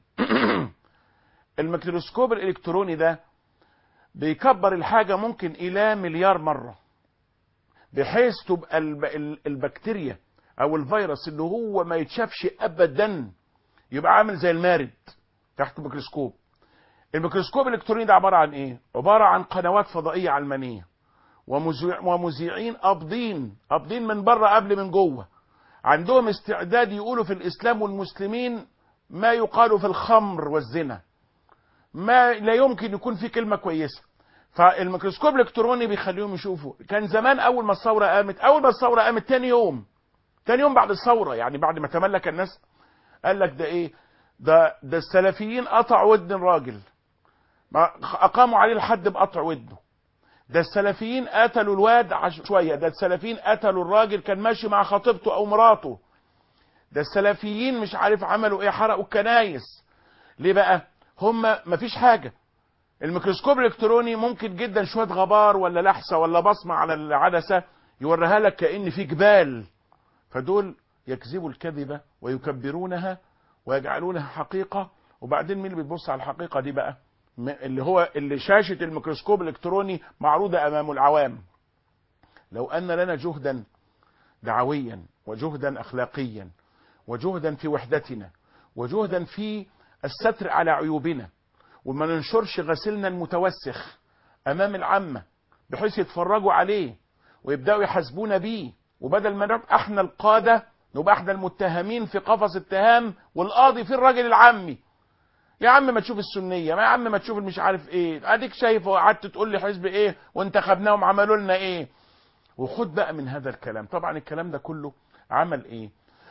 الميكروسكوب الالكتروني ده بيكبر الحاجه ممكن الى مليار مره بحيث تبقى الب... البكتيريا او الفيروس اللي هو ما يتشافش ابدا يبقى عامل زي المارد تحت الميكروسكوب الميكروسكوب الالكتروني ده عباره عن ايه عباره عن قنوات فضائيه علمانيه ومذيع ومذيعين قابضين قابضين من بره قبل من جوه عندهم استعداد يقولوا في الاسلام والمسلمين ما يقال في الخمر والزنا ما لا يمكن يكون في كلمه كويسه فالميكروسكوب الالكتروني بيخليهم يشوفوا كان زمان اول ما الثوره قامت اول ما الثوره قامت تاني يوم تاني يوم بعد الثوره يعني بعد ما تملك الناس قال لك ده ايه ده ده السلفيين قطعوا ودن الراجل ما اقاموا عليه الحد بقطع ودنه ده السلفيين قتلوا الواد عش شويه ده السلفيين قتلوا الراجل كان ماشي مع خطيبته او مراته ده السلفيين مش عارف عملوا ايه حرقوا الكنايس ليه بقى هم مفيش حاجه الميكروسكوب الالكتروني ممكن جدا شويه غبار ولا لحسه ولا بصمه على العدسه يوريها لك كان في جبال فدول يكذبوا الكذبه ويكبرونها ويجعلونها حقيقه وبعدين مين اللي بيبص على الحقيقه دي بقى م- اللي هو اللي شاشه الميكروسكوب الالكتروني معروضه امام العوام لو ان لنا جهدا دعويا وجهدا اخلاقيا وجهدا في وحدتنا وجهدا في الستر على عيوبنا وما ننشرش غسيلنا المتوسخ امام العامه بحيث يتفرجوا عليه ويبداوا يحاسبونا بيه وبدل ما نبقى احنا القاده نبقى احنا المتهمين في قفص اتهام والقاضي في الراجل العامي يا عم ما تشوف السنيه ما يا عم ما تشوف مش عارف ايه اديك شايف وقعدت تقول لي حزب ايه وانتخبناهم عملوا لنا ايه وخد بقى من هذا الكلام طبعا الكلام ده كله عمل ايه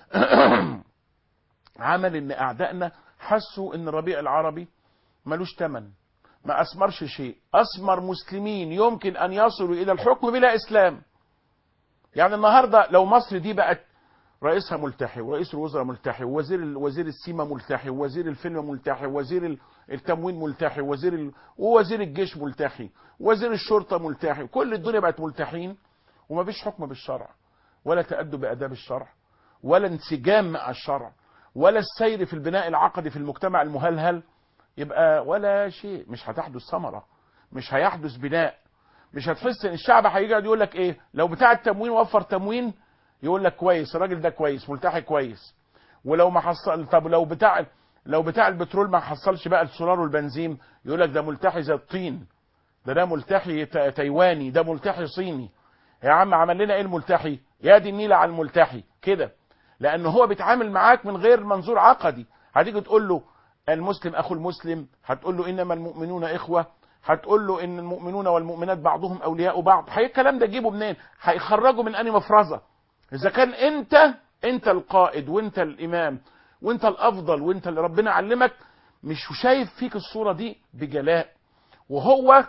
عمل ان اعدائنا حسوا ان الربيع العربي ملوش تمن ما اثمرش شيء اثمر مسلمين يمكن ان يصلوا الى الحكم بلا اسلام يعني النهارده لو مصر دي بقت رئيسها ملتحي ورئيس الوزراء ملتحي ووزير وزير السيما ملتحي ووزير الفيلم ملتحي ووزير ال- التموين ملتحي ووزير ال... ووزير الجيش ملتحي ووزير الشرطه ملتحي كل الدنيا بقت ملتحين ومفيش حكم بالشرع ولا تأدب بآداب الشرع ولا انسجام مع الشرع ولا السير في البناء العقدي في المجتمع المهلهل يبقى ولا شيء مش هتحدث ثمرة مش هيحدث بناء مش هتحس ان الشعب هيجي يقول لك ايه لو بتاع التموين وفر تموين يقول لك كويس الراجل ده كويس ملتحي كويس ولو ما حصل طب لو بتاع لو بتاع البترول ما حصلش بقى السولار والبنزين يقول لك ده ملتحي زي الطين ده ده ملتحي تا- تايواني ده ملتحي صيني يا عم عمل لنا ايه الملتحي يا دي النيله على الملتحي كده لان هو بيتعامل معاك من غير منظور عقدي هتيجي تقول له المسلم اخو المسلم هتقول له انما المؤمنون اخوه هتقول له ان المؤمنون والمؤمنات بعضهم اولياء بعض هي الكلام ده تجيبه منين هيخرجه من انهي مفرزه اذا كان انت انت القائد وانت الامام وانت الافضل وانت اللي ربنا علمك مش شايف فيك الصوره دي بجلاء وهو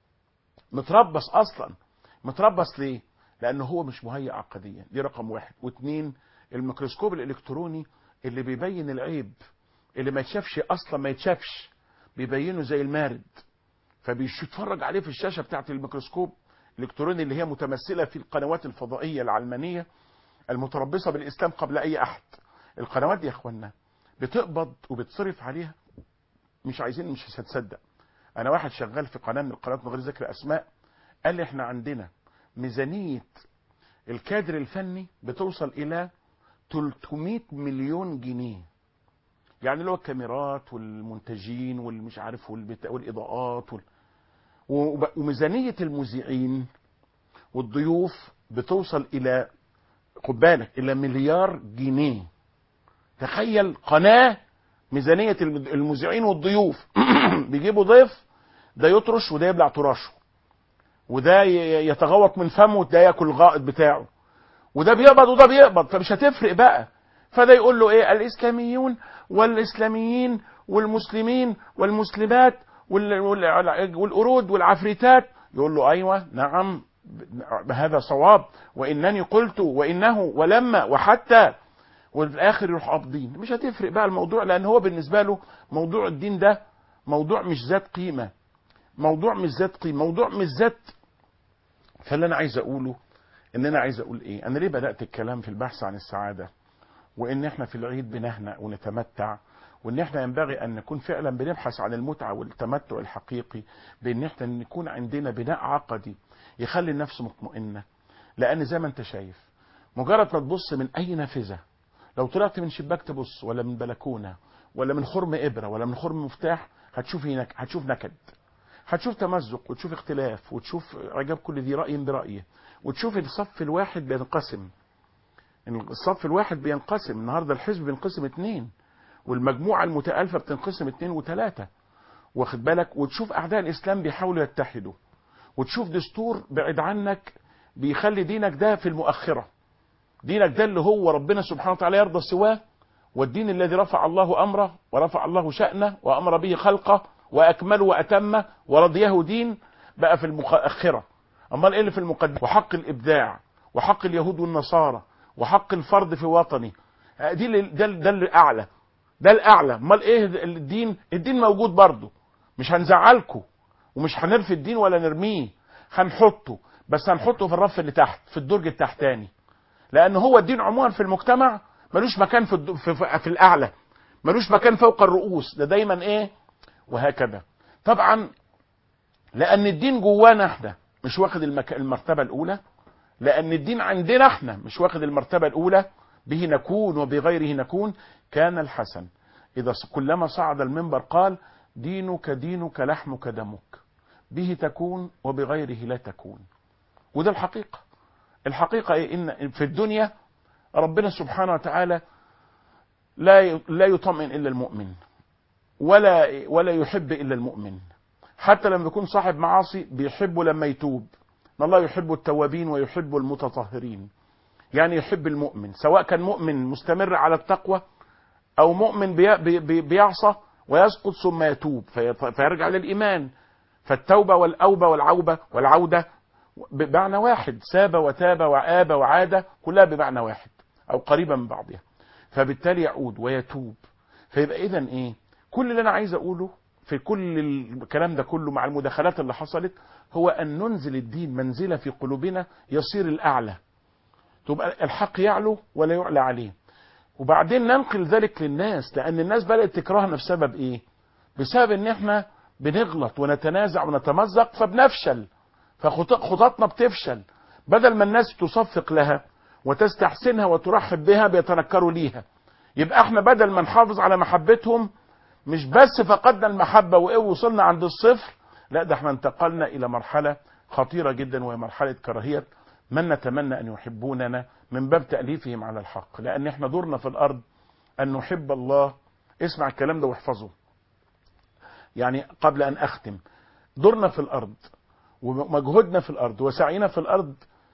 متربص اصلا متربص ليه لانه هو مش مهيئ عقديا دي رقم واحد واثنين الميكروسكوب الالكتروني اللي بيبين العيب اللي ما يتشافش اصلا ما يتشافش بيبينه زي المارد فبيتفرج عليه في الشاشه بتاعت الميكروسكوب الالكتروني اللي هي متمثله في القنوات الفضائيه العلمانيه المتربصه بالاسلام قبل اي احد القنوات دي يا اخوانا بتقبض وبتصرف عليها مش عايزين مش هتصدق انا واحد شغال في قناه من القنوات من غير ذكر اسماء قال لي احنا عندنا ميزانيه الكادر الفني بتوصل الى 300 مليون جنيه يعني اللي هو الكاميرات والمنتجين والمش عارف والبتا... والاضاءات وال... وب- وميزانيه المذيعين والضيوف بتوصل الى خد بالك الى مليار جنيه تخيل قناه ميزانيه الم- المذيعين والضيوف بيجيبوا ضيف ده يطرش وده يبلع تراشه وده ي- يتغوط من فمه وده ياكل الغائط بتاعه وده بيقبض وده بيقبض فمش هتفرق بقى فده يقول له ايه الاسلاميون والاسلاميين والمسلمين والمسلمات وال- وال- والقرود والعفريتات يقول له ايوه نعم ب- هذا صواب وانني قلت وانه ولما وحتى وفي الاخر يروح قابضين مش هتفرق بقى الموضوع لان هو بالنسبه له موضوع الدين ده موضوع مش ذات قيمه موضوع مش ذات قيمه موضوع مش ذات فاللي انا عايز اقوله ان انا عايز اقول ايه انا ليه بدات الكلام في البحث عن السعاده وان احنا في العيد بنهنأ ونتمتع وان احنا ينبغي ان نكون فعلا بنبحث عن المتعه والتمتع الحقيقي بان احنا نكون عندنا بناء عقدي يخلي النفس مطمئنه لان زي ما انت شايف مجرد ما تبص من اي نافذه لو طلعت من شباك تبص ولا من بلكونه ولا من خرم ابره ولا من خرم مفتاح هتشوف هناك هتشوف نكد هتشوف تمزق وتشوف اختلاف وتشوف اعجاب كل ذي راي برايه وتشوف الصف الواحد بينقسم الصف الواحد بينقسم النهارده الحزب بينقسم اتنين والمجموعه المتالفه بتنقسم اتنين وتلاته واخد بالك وتشوف اعداء الاسلام بيحاولوا يتحدوا وتشوف دستور بعيد عنك بيخلي دينك ده في المؤخرة دينك ده اللي هو ربنا سبحانه وتعالى يرضى سواه والدين الذي رفع الله أمره ورفع الله شأنه وأمر به خلقه وأكمله وأتمه ورضيه دين بقى في المؤخرة أمال إيه اللي في المقدمة وحق الإبداع وحق اليهود والنصارى وحق الفرد في وطني دي اللي- ده ده الأعلى ده الأعلى أمال إيه الدين الدين موجود برضه مش هنزعلكم ومش هنرفي الدين ولا نرميه هنحطه بس هنحطه في الرف اللي تحت في الدرج التحتاني لان هو الدين عموما في المجتمع ملوش مكان في, الد... في, في, في الاعلى ملوش مكان فوق الرؤوس ده دايما ايه وهكذا طبعا لان الدين جوانا احنا مش واخد المك... المرتبه الاولى لان الدين عندنا احنا مش واخد المرتبه الاولى به نكون وبغيره نكون كان الحسن اذا ص- كلما صعد المنبر قال دينك دينك لحمك دمك به تكون وبغيره لا تكون وده الحقيقه الحقيقه ايه ان في الدنيا ربنا سبحانه وتعالى لا ي- لا يطمئن الا المؤمن ولا ولا يحب الا المؤمن حتى لما يكون صاحب معاصي بيحبه لما يتوب ان الله يحب التوابين ويحب المتطهرين يعني يحب المؤمن سواء كان مؤمن مستمر على التقوى او مؤمن بي بي بي بيعصى ويسقط ثم يتوب في فيرجع للايمان فالتوبه والاوبه والعوبه والعوده بمعنى واحد ساب وتاب وآب وعاد كلها بمعنى واحد او قريبه من بعضها فبالتالي يعود ويتوب فيبقى اذا ايه كل اللي انا عايز اقوله في كل الكلام ده كله مع المداخلات اللي حصلت هو ان ننزل الدين منزله في قلوبنا يصير الاعلى تبقى الحق يعلو ولا يعلى عليه وبعدين ننقل ذلك للناس لان الناس بدات تكرهنا بسبب ايه بسبب ان احنا بنغلط ونتنازع ونتمزق فبنفشل فخططنا بتفشل بدل ما الناس تصفق لها وتستحسنها وترحب بها بيتنكروا ليها يبقى احنا بدل ما نحافظ على محبتهم مش بس فقدنا المحبة وايه وصلنا عند الصفر لا ده احنا انتقلنا الى مرحلة خطيرة جدا وهي مرحلة كراهية من نتمنى ان يحبوننا من باب تأليفهم على الحق لان احنا دورنا في الارض ان نحب الله اسمع الكلام ده واحفظه يعني قبل ان اختم دورنا في الارض ومجهودنا في الارض وسعينا في الارض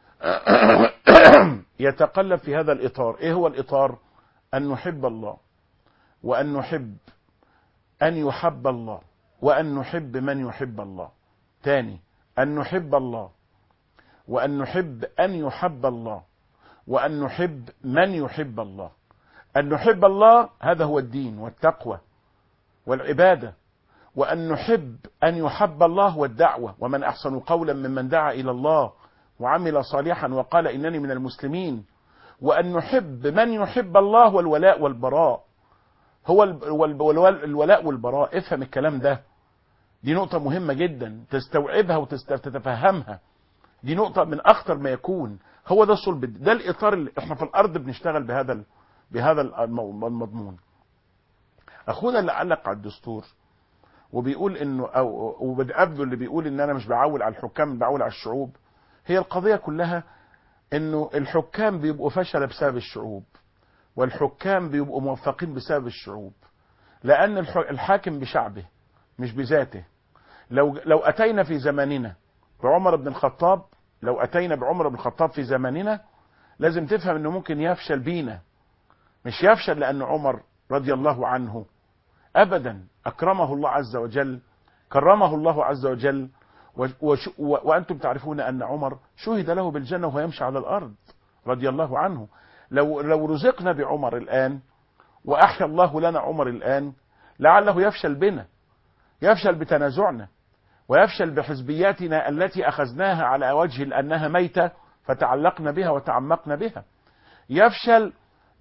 يتقلب في هذا الاطار ايه هو الاطار ان نحب الله وان نحب ان يحب الله وان نحب من يحب الله تاني ان نحب الله وان نحب ان يحب الله وان نحب من يحب الله ان نحب الله هذا هو الدين والتقوى والعباده وأن نحب أن يحب الله والدعوة ومن أحسن قولا ممن دعا إلى الله وعمل صالحا وقال إنني من المسلمين وأن نحب من يحب الله والولاء والبراء هو الولاء والبراء افهم الكلام ده دي نقطة مهمة جدا تستوعبها وتتفهمها دي نقطة من أخطر ما يكون هو ده الصلب ده الإطار اللي احنا في الأرض بنشتغل بهذا بهذا المضمون أخونا اللي علق على الدستور وبيقول انه او وبتقابله اللي بيقول ان انا مش بعول على الحكام بعول على الشعوب هي القضيه كلها انه الحكام بيبقوا فشل بسبب الشعوب والحكام بيبقوا موفقين بسبب الشعوب لان الحاكم بشعبه مش بذاته لو لو اتينا في زماننا بعمر بن الخطاب لو اتينا بعمر بن الخطاب في زماننا لازم تفهم انه ممكن يفشل بينا مش يفشل لان عمر رضي الله عنه ابدا اكرمه الله عز وجل كرمه الله عز وجل وش وانتم تعرفون ان عمر شهد له بالجنه وهو يمشي على الارض رضي الله عنه لو لو رزقنا بعمر الان واحيا الله لنا عمر الان لعله يفشل بنا يفشل بتنازعنا ويفشل بحزبياتنا التي اخذناها على وجه لانها ميته فتعلقنا بها وتعمقنا بها يفشل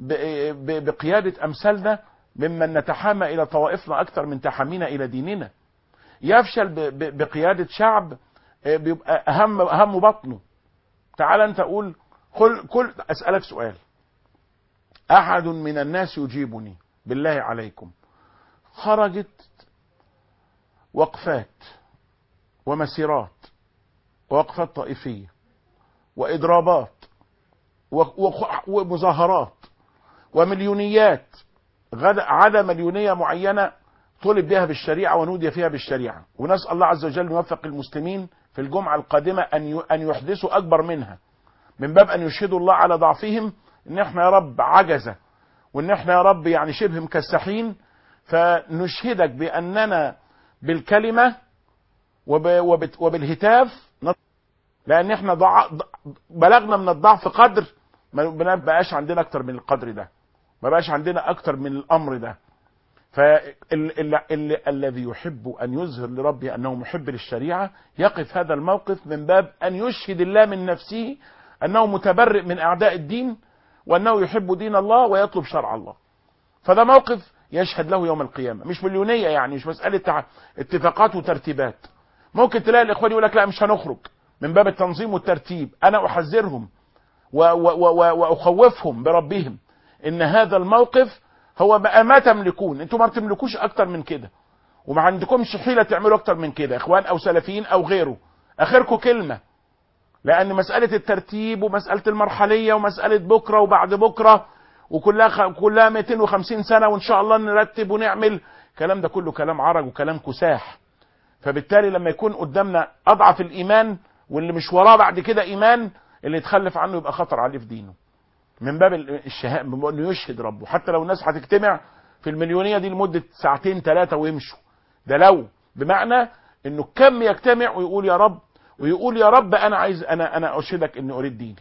بقياده امثالنا ممن نتحامى الى طوائفنا اكثر من تحامينا الى ديننا يفشل بقيادة شعب بيبقى اهم اهم بطنه تعال انت قول كل كل اسالك سؤال احد من الناس يجيبني بالله عليكم خرجت وقفات ومسيرات ووقفات طائفيه واضرابات ومظاهرات ومليونيات عدا مليونية معينة طلب بها بالشريعة ونودي فيها بالشريعة ونسأل الله عز وجل يوفق المسلمين في الجمعة القادمة أن ي- أن يحدثوا أكبر منها من باب أن يشهدوا الله على ضعفهم إن إحنا يا رب عجزة وإن إحنا يا رب يعني شبه مكسحين فنشهدك بأننا بالكلمة وب وبت- وبالهتاف نط- لأن إحنا ضع... ض- بلغنا من الضعف قدر ما بقاش عندنا أكتر من القدر ده ما بقاش عندنا أكتر من الأمر ده فالذي يحب أن يظهر لربه أنه محب للشريعة يقف هذا الموقف من باب أن يشهد الله من نفسه أنه متبرئ من أعداء الدين وأنه يحب دين الله ويطلب شرع الله فده موقف يشهد له يوم القيامة مش مليونية يعني مش مسألة تع- اتفاقات وترتيبات ممكن تلاقي الإخوان يقول لك لا مش هنخرج من باب التنظيم والترتيب أنا أحذرهم و- و- و- وأخوفهم بربهم إن هذا الموقف هو بقى ما تملكون انتوا ما بتملكوش اكتر من كده وما عندكمش حيلة تعملوا اكتر من كده اخوان او سلفيين او غيره اخركم كلمة لان مسألة الترتيب ومسألة المرحلية ومسألة بكرة وبعد بكرة وكلها خ... كلها 250 سنة وان شاء الله نرتب ونعمل الكلام ده كله كلام عرج وكلام كساح فبالتالي لما يكون قدامنا اضعف الايمان واللي مش وراه بعد كده ايمان اللي يتخلف عنه يبقى خطر عليه في دينه من باب الشهاء من باب انه يشهد ربه حتى لو الناس هتجتمع في المليونيه دي لمده ساعتين ثلاثه ويمشوا ده لو بمعنى انه كم يجتمع ويقول يا رب ويقول يا رب انا عايز انا انا اشهدك اني اريد ديني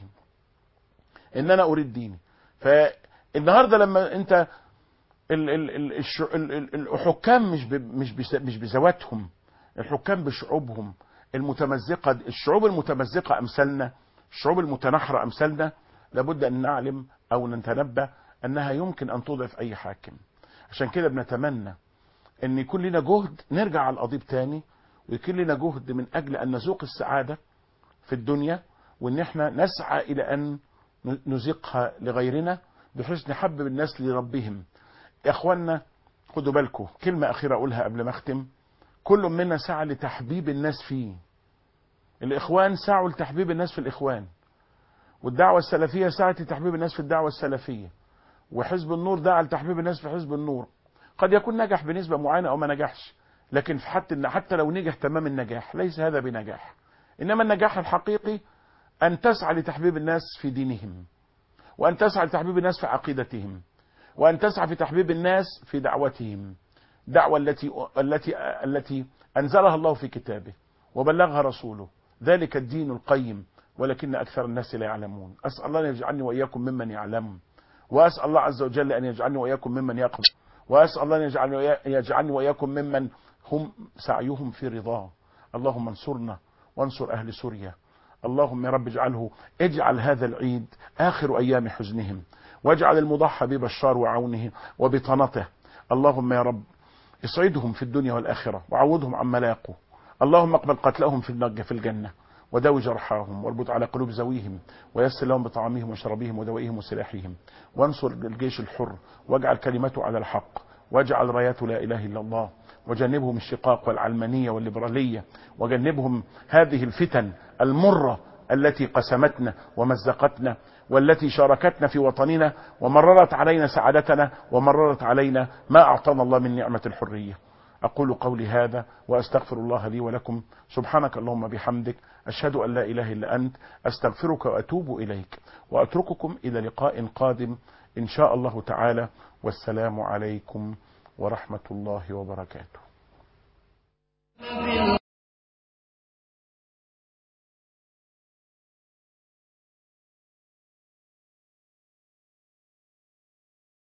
ان انا اريد ديني فالنهارده لما انت ال ال ال الش- ال ال الحكام مش ب مش بس- مش بذواتهم الحكام بشعوبهم المتمزقه الشعوب المتمزقه امثالنا الشعوب المتنحره امثالنا لابد ان نعلم او نتنبه انها يمكن ان تضعف اي حاكم عشان كده بنتمنى ان يكون لنا جهد نرجع على القضيب تاني ويكون لنا جهد من اجل ان نذوق السعاده في الدنيا وان احنا نسعى الى ان نذيقها لغيرنا بحيث نحبب الناس لربهم يا اخوانا خدوا بالكم كلمه اخيره اقولها قبل ما اختم كل منا سعى لتحبيب الناس فيه الاخوان سعوا لتحبيب الناس في الاخوان والدعوة السلفية سعت لتحبيب الناس في الدعوة السلفية وحزب النور دعا لتحبيب الناس في حزب النور قد يكون نجح بنسبة معينة أو ما نجحش لكن في حتى حتى لو نجح تمام النجاح ليس هذا بنجاح إنما النجاح الحقيقي أن تسعى لتحبيب الناس في دينهم وأن تسعى لتحبيب الناس في عقيدتهم وأن تسعى في تحبيب الناس في دعوتهم دعوة التي التي التي أنزلها الله في كتابه وبلغها رسوله ذلك الدين القيم ولكن أكثر الناس لا يعلمون أسأل الله أن يجعلني وإياكم ممن يعلم وأسأل الله عز وجل أن يجعلني وإياكم ممن يقبل وأسأل الله أن يجعلني يجعلني وإياكم ممن هم سعيهم في رضاه اللهم انصرنا وانصر أهل سوريا اللهم يا رب اجعله اجعل هذا العيد آخر أيام حزنهم واجعل المضحى ببشار وعونه وبطنته اللهم يا رب اسعدهم في الدنيا والآخرة وعوضهم عما لاقوا اللهم اقبل قتلهم في النج في الجنة وداوي جرحاهم واربط على قلوب ذويهم ويسر لهم بطعامهم وشرابهم ودوائهم وسلاحهم وانصر الجيش الحر واجعل كلمته على الحق واجعل رايته لا اله الا الله وجنبهم الشقاق والعلمانية والليبرالية وجنبهم هذه الفتن المرة التي قسمتنا ومزقتنا والتي شاركتنا في وطننا ومررت علينا سعادتنا ومررت علينا ما أعطانا الله من نعمة الحرية أقول قولي هذا وأستغفر الله لي ولكم سبحانك اللهم بحمدك أشهد أن لا إله إلا أنت أستغفرك وأتوب إليك وأترككم إلى لقاء قادم إن شاء الله تعالى والسلام عليكم ورحمة الله وبركاته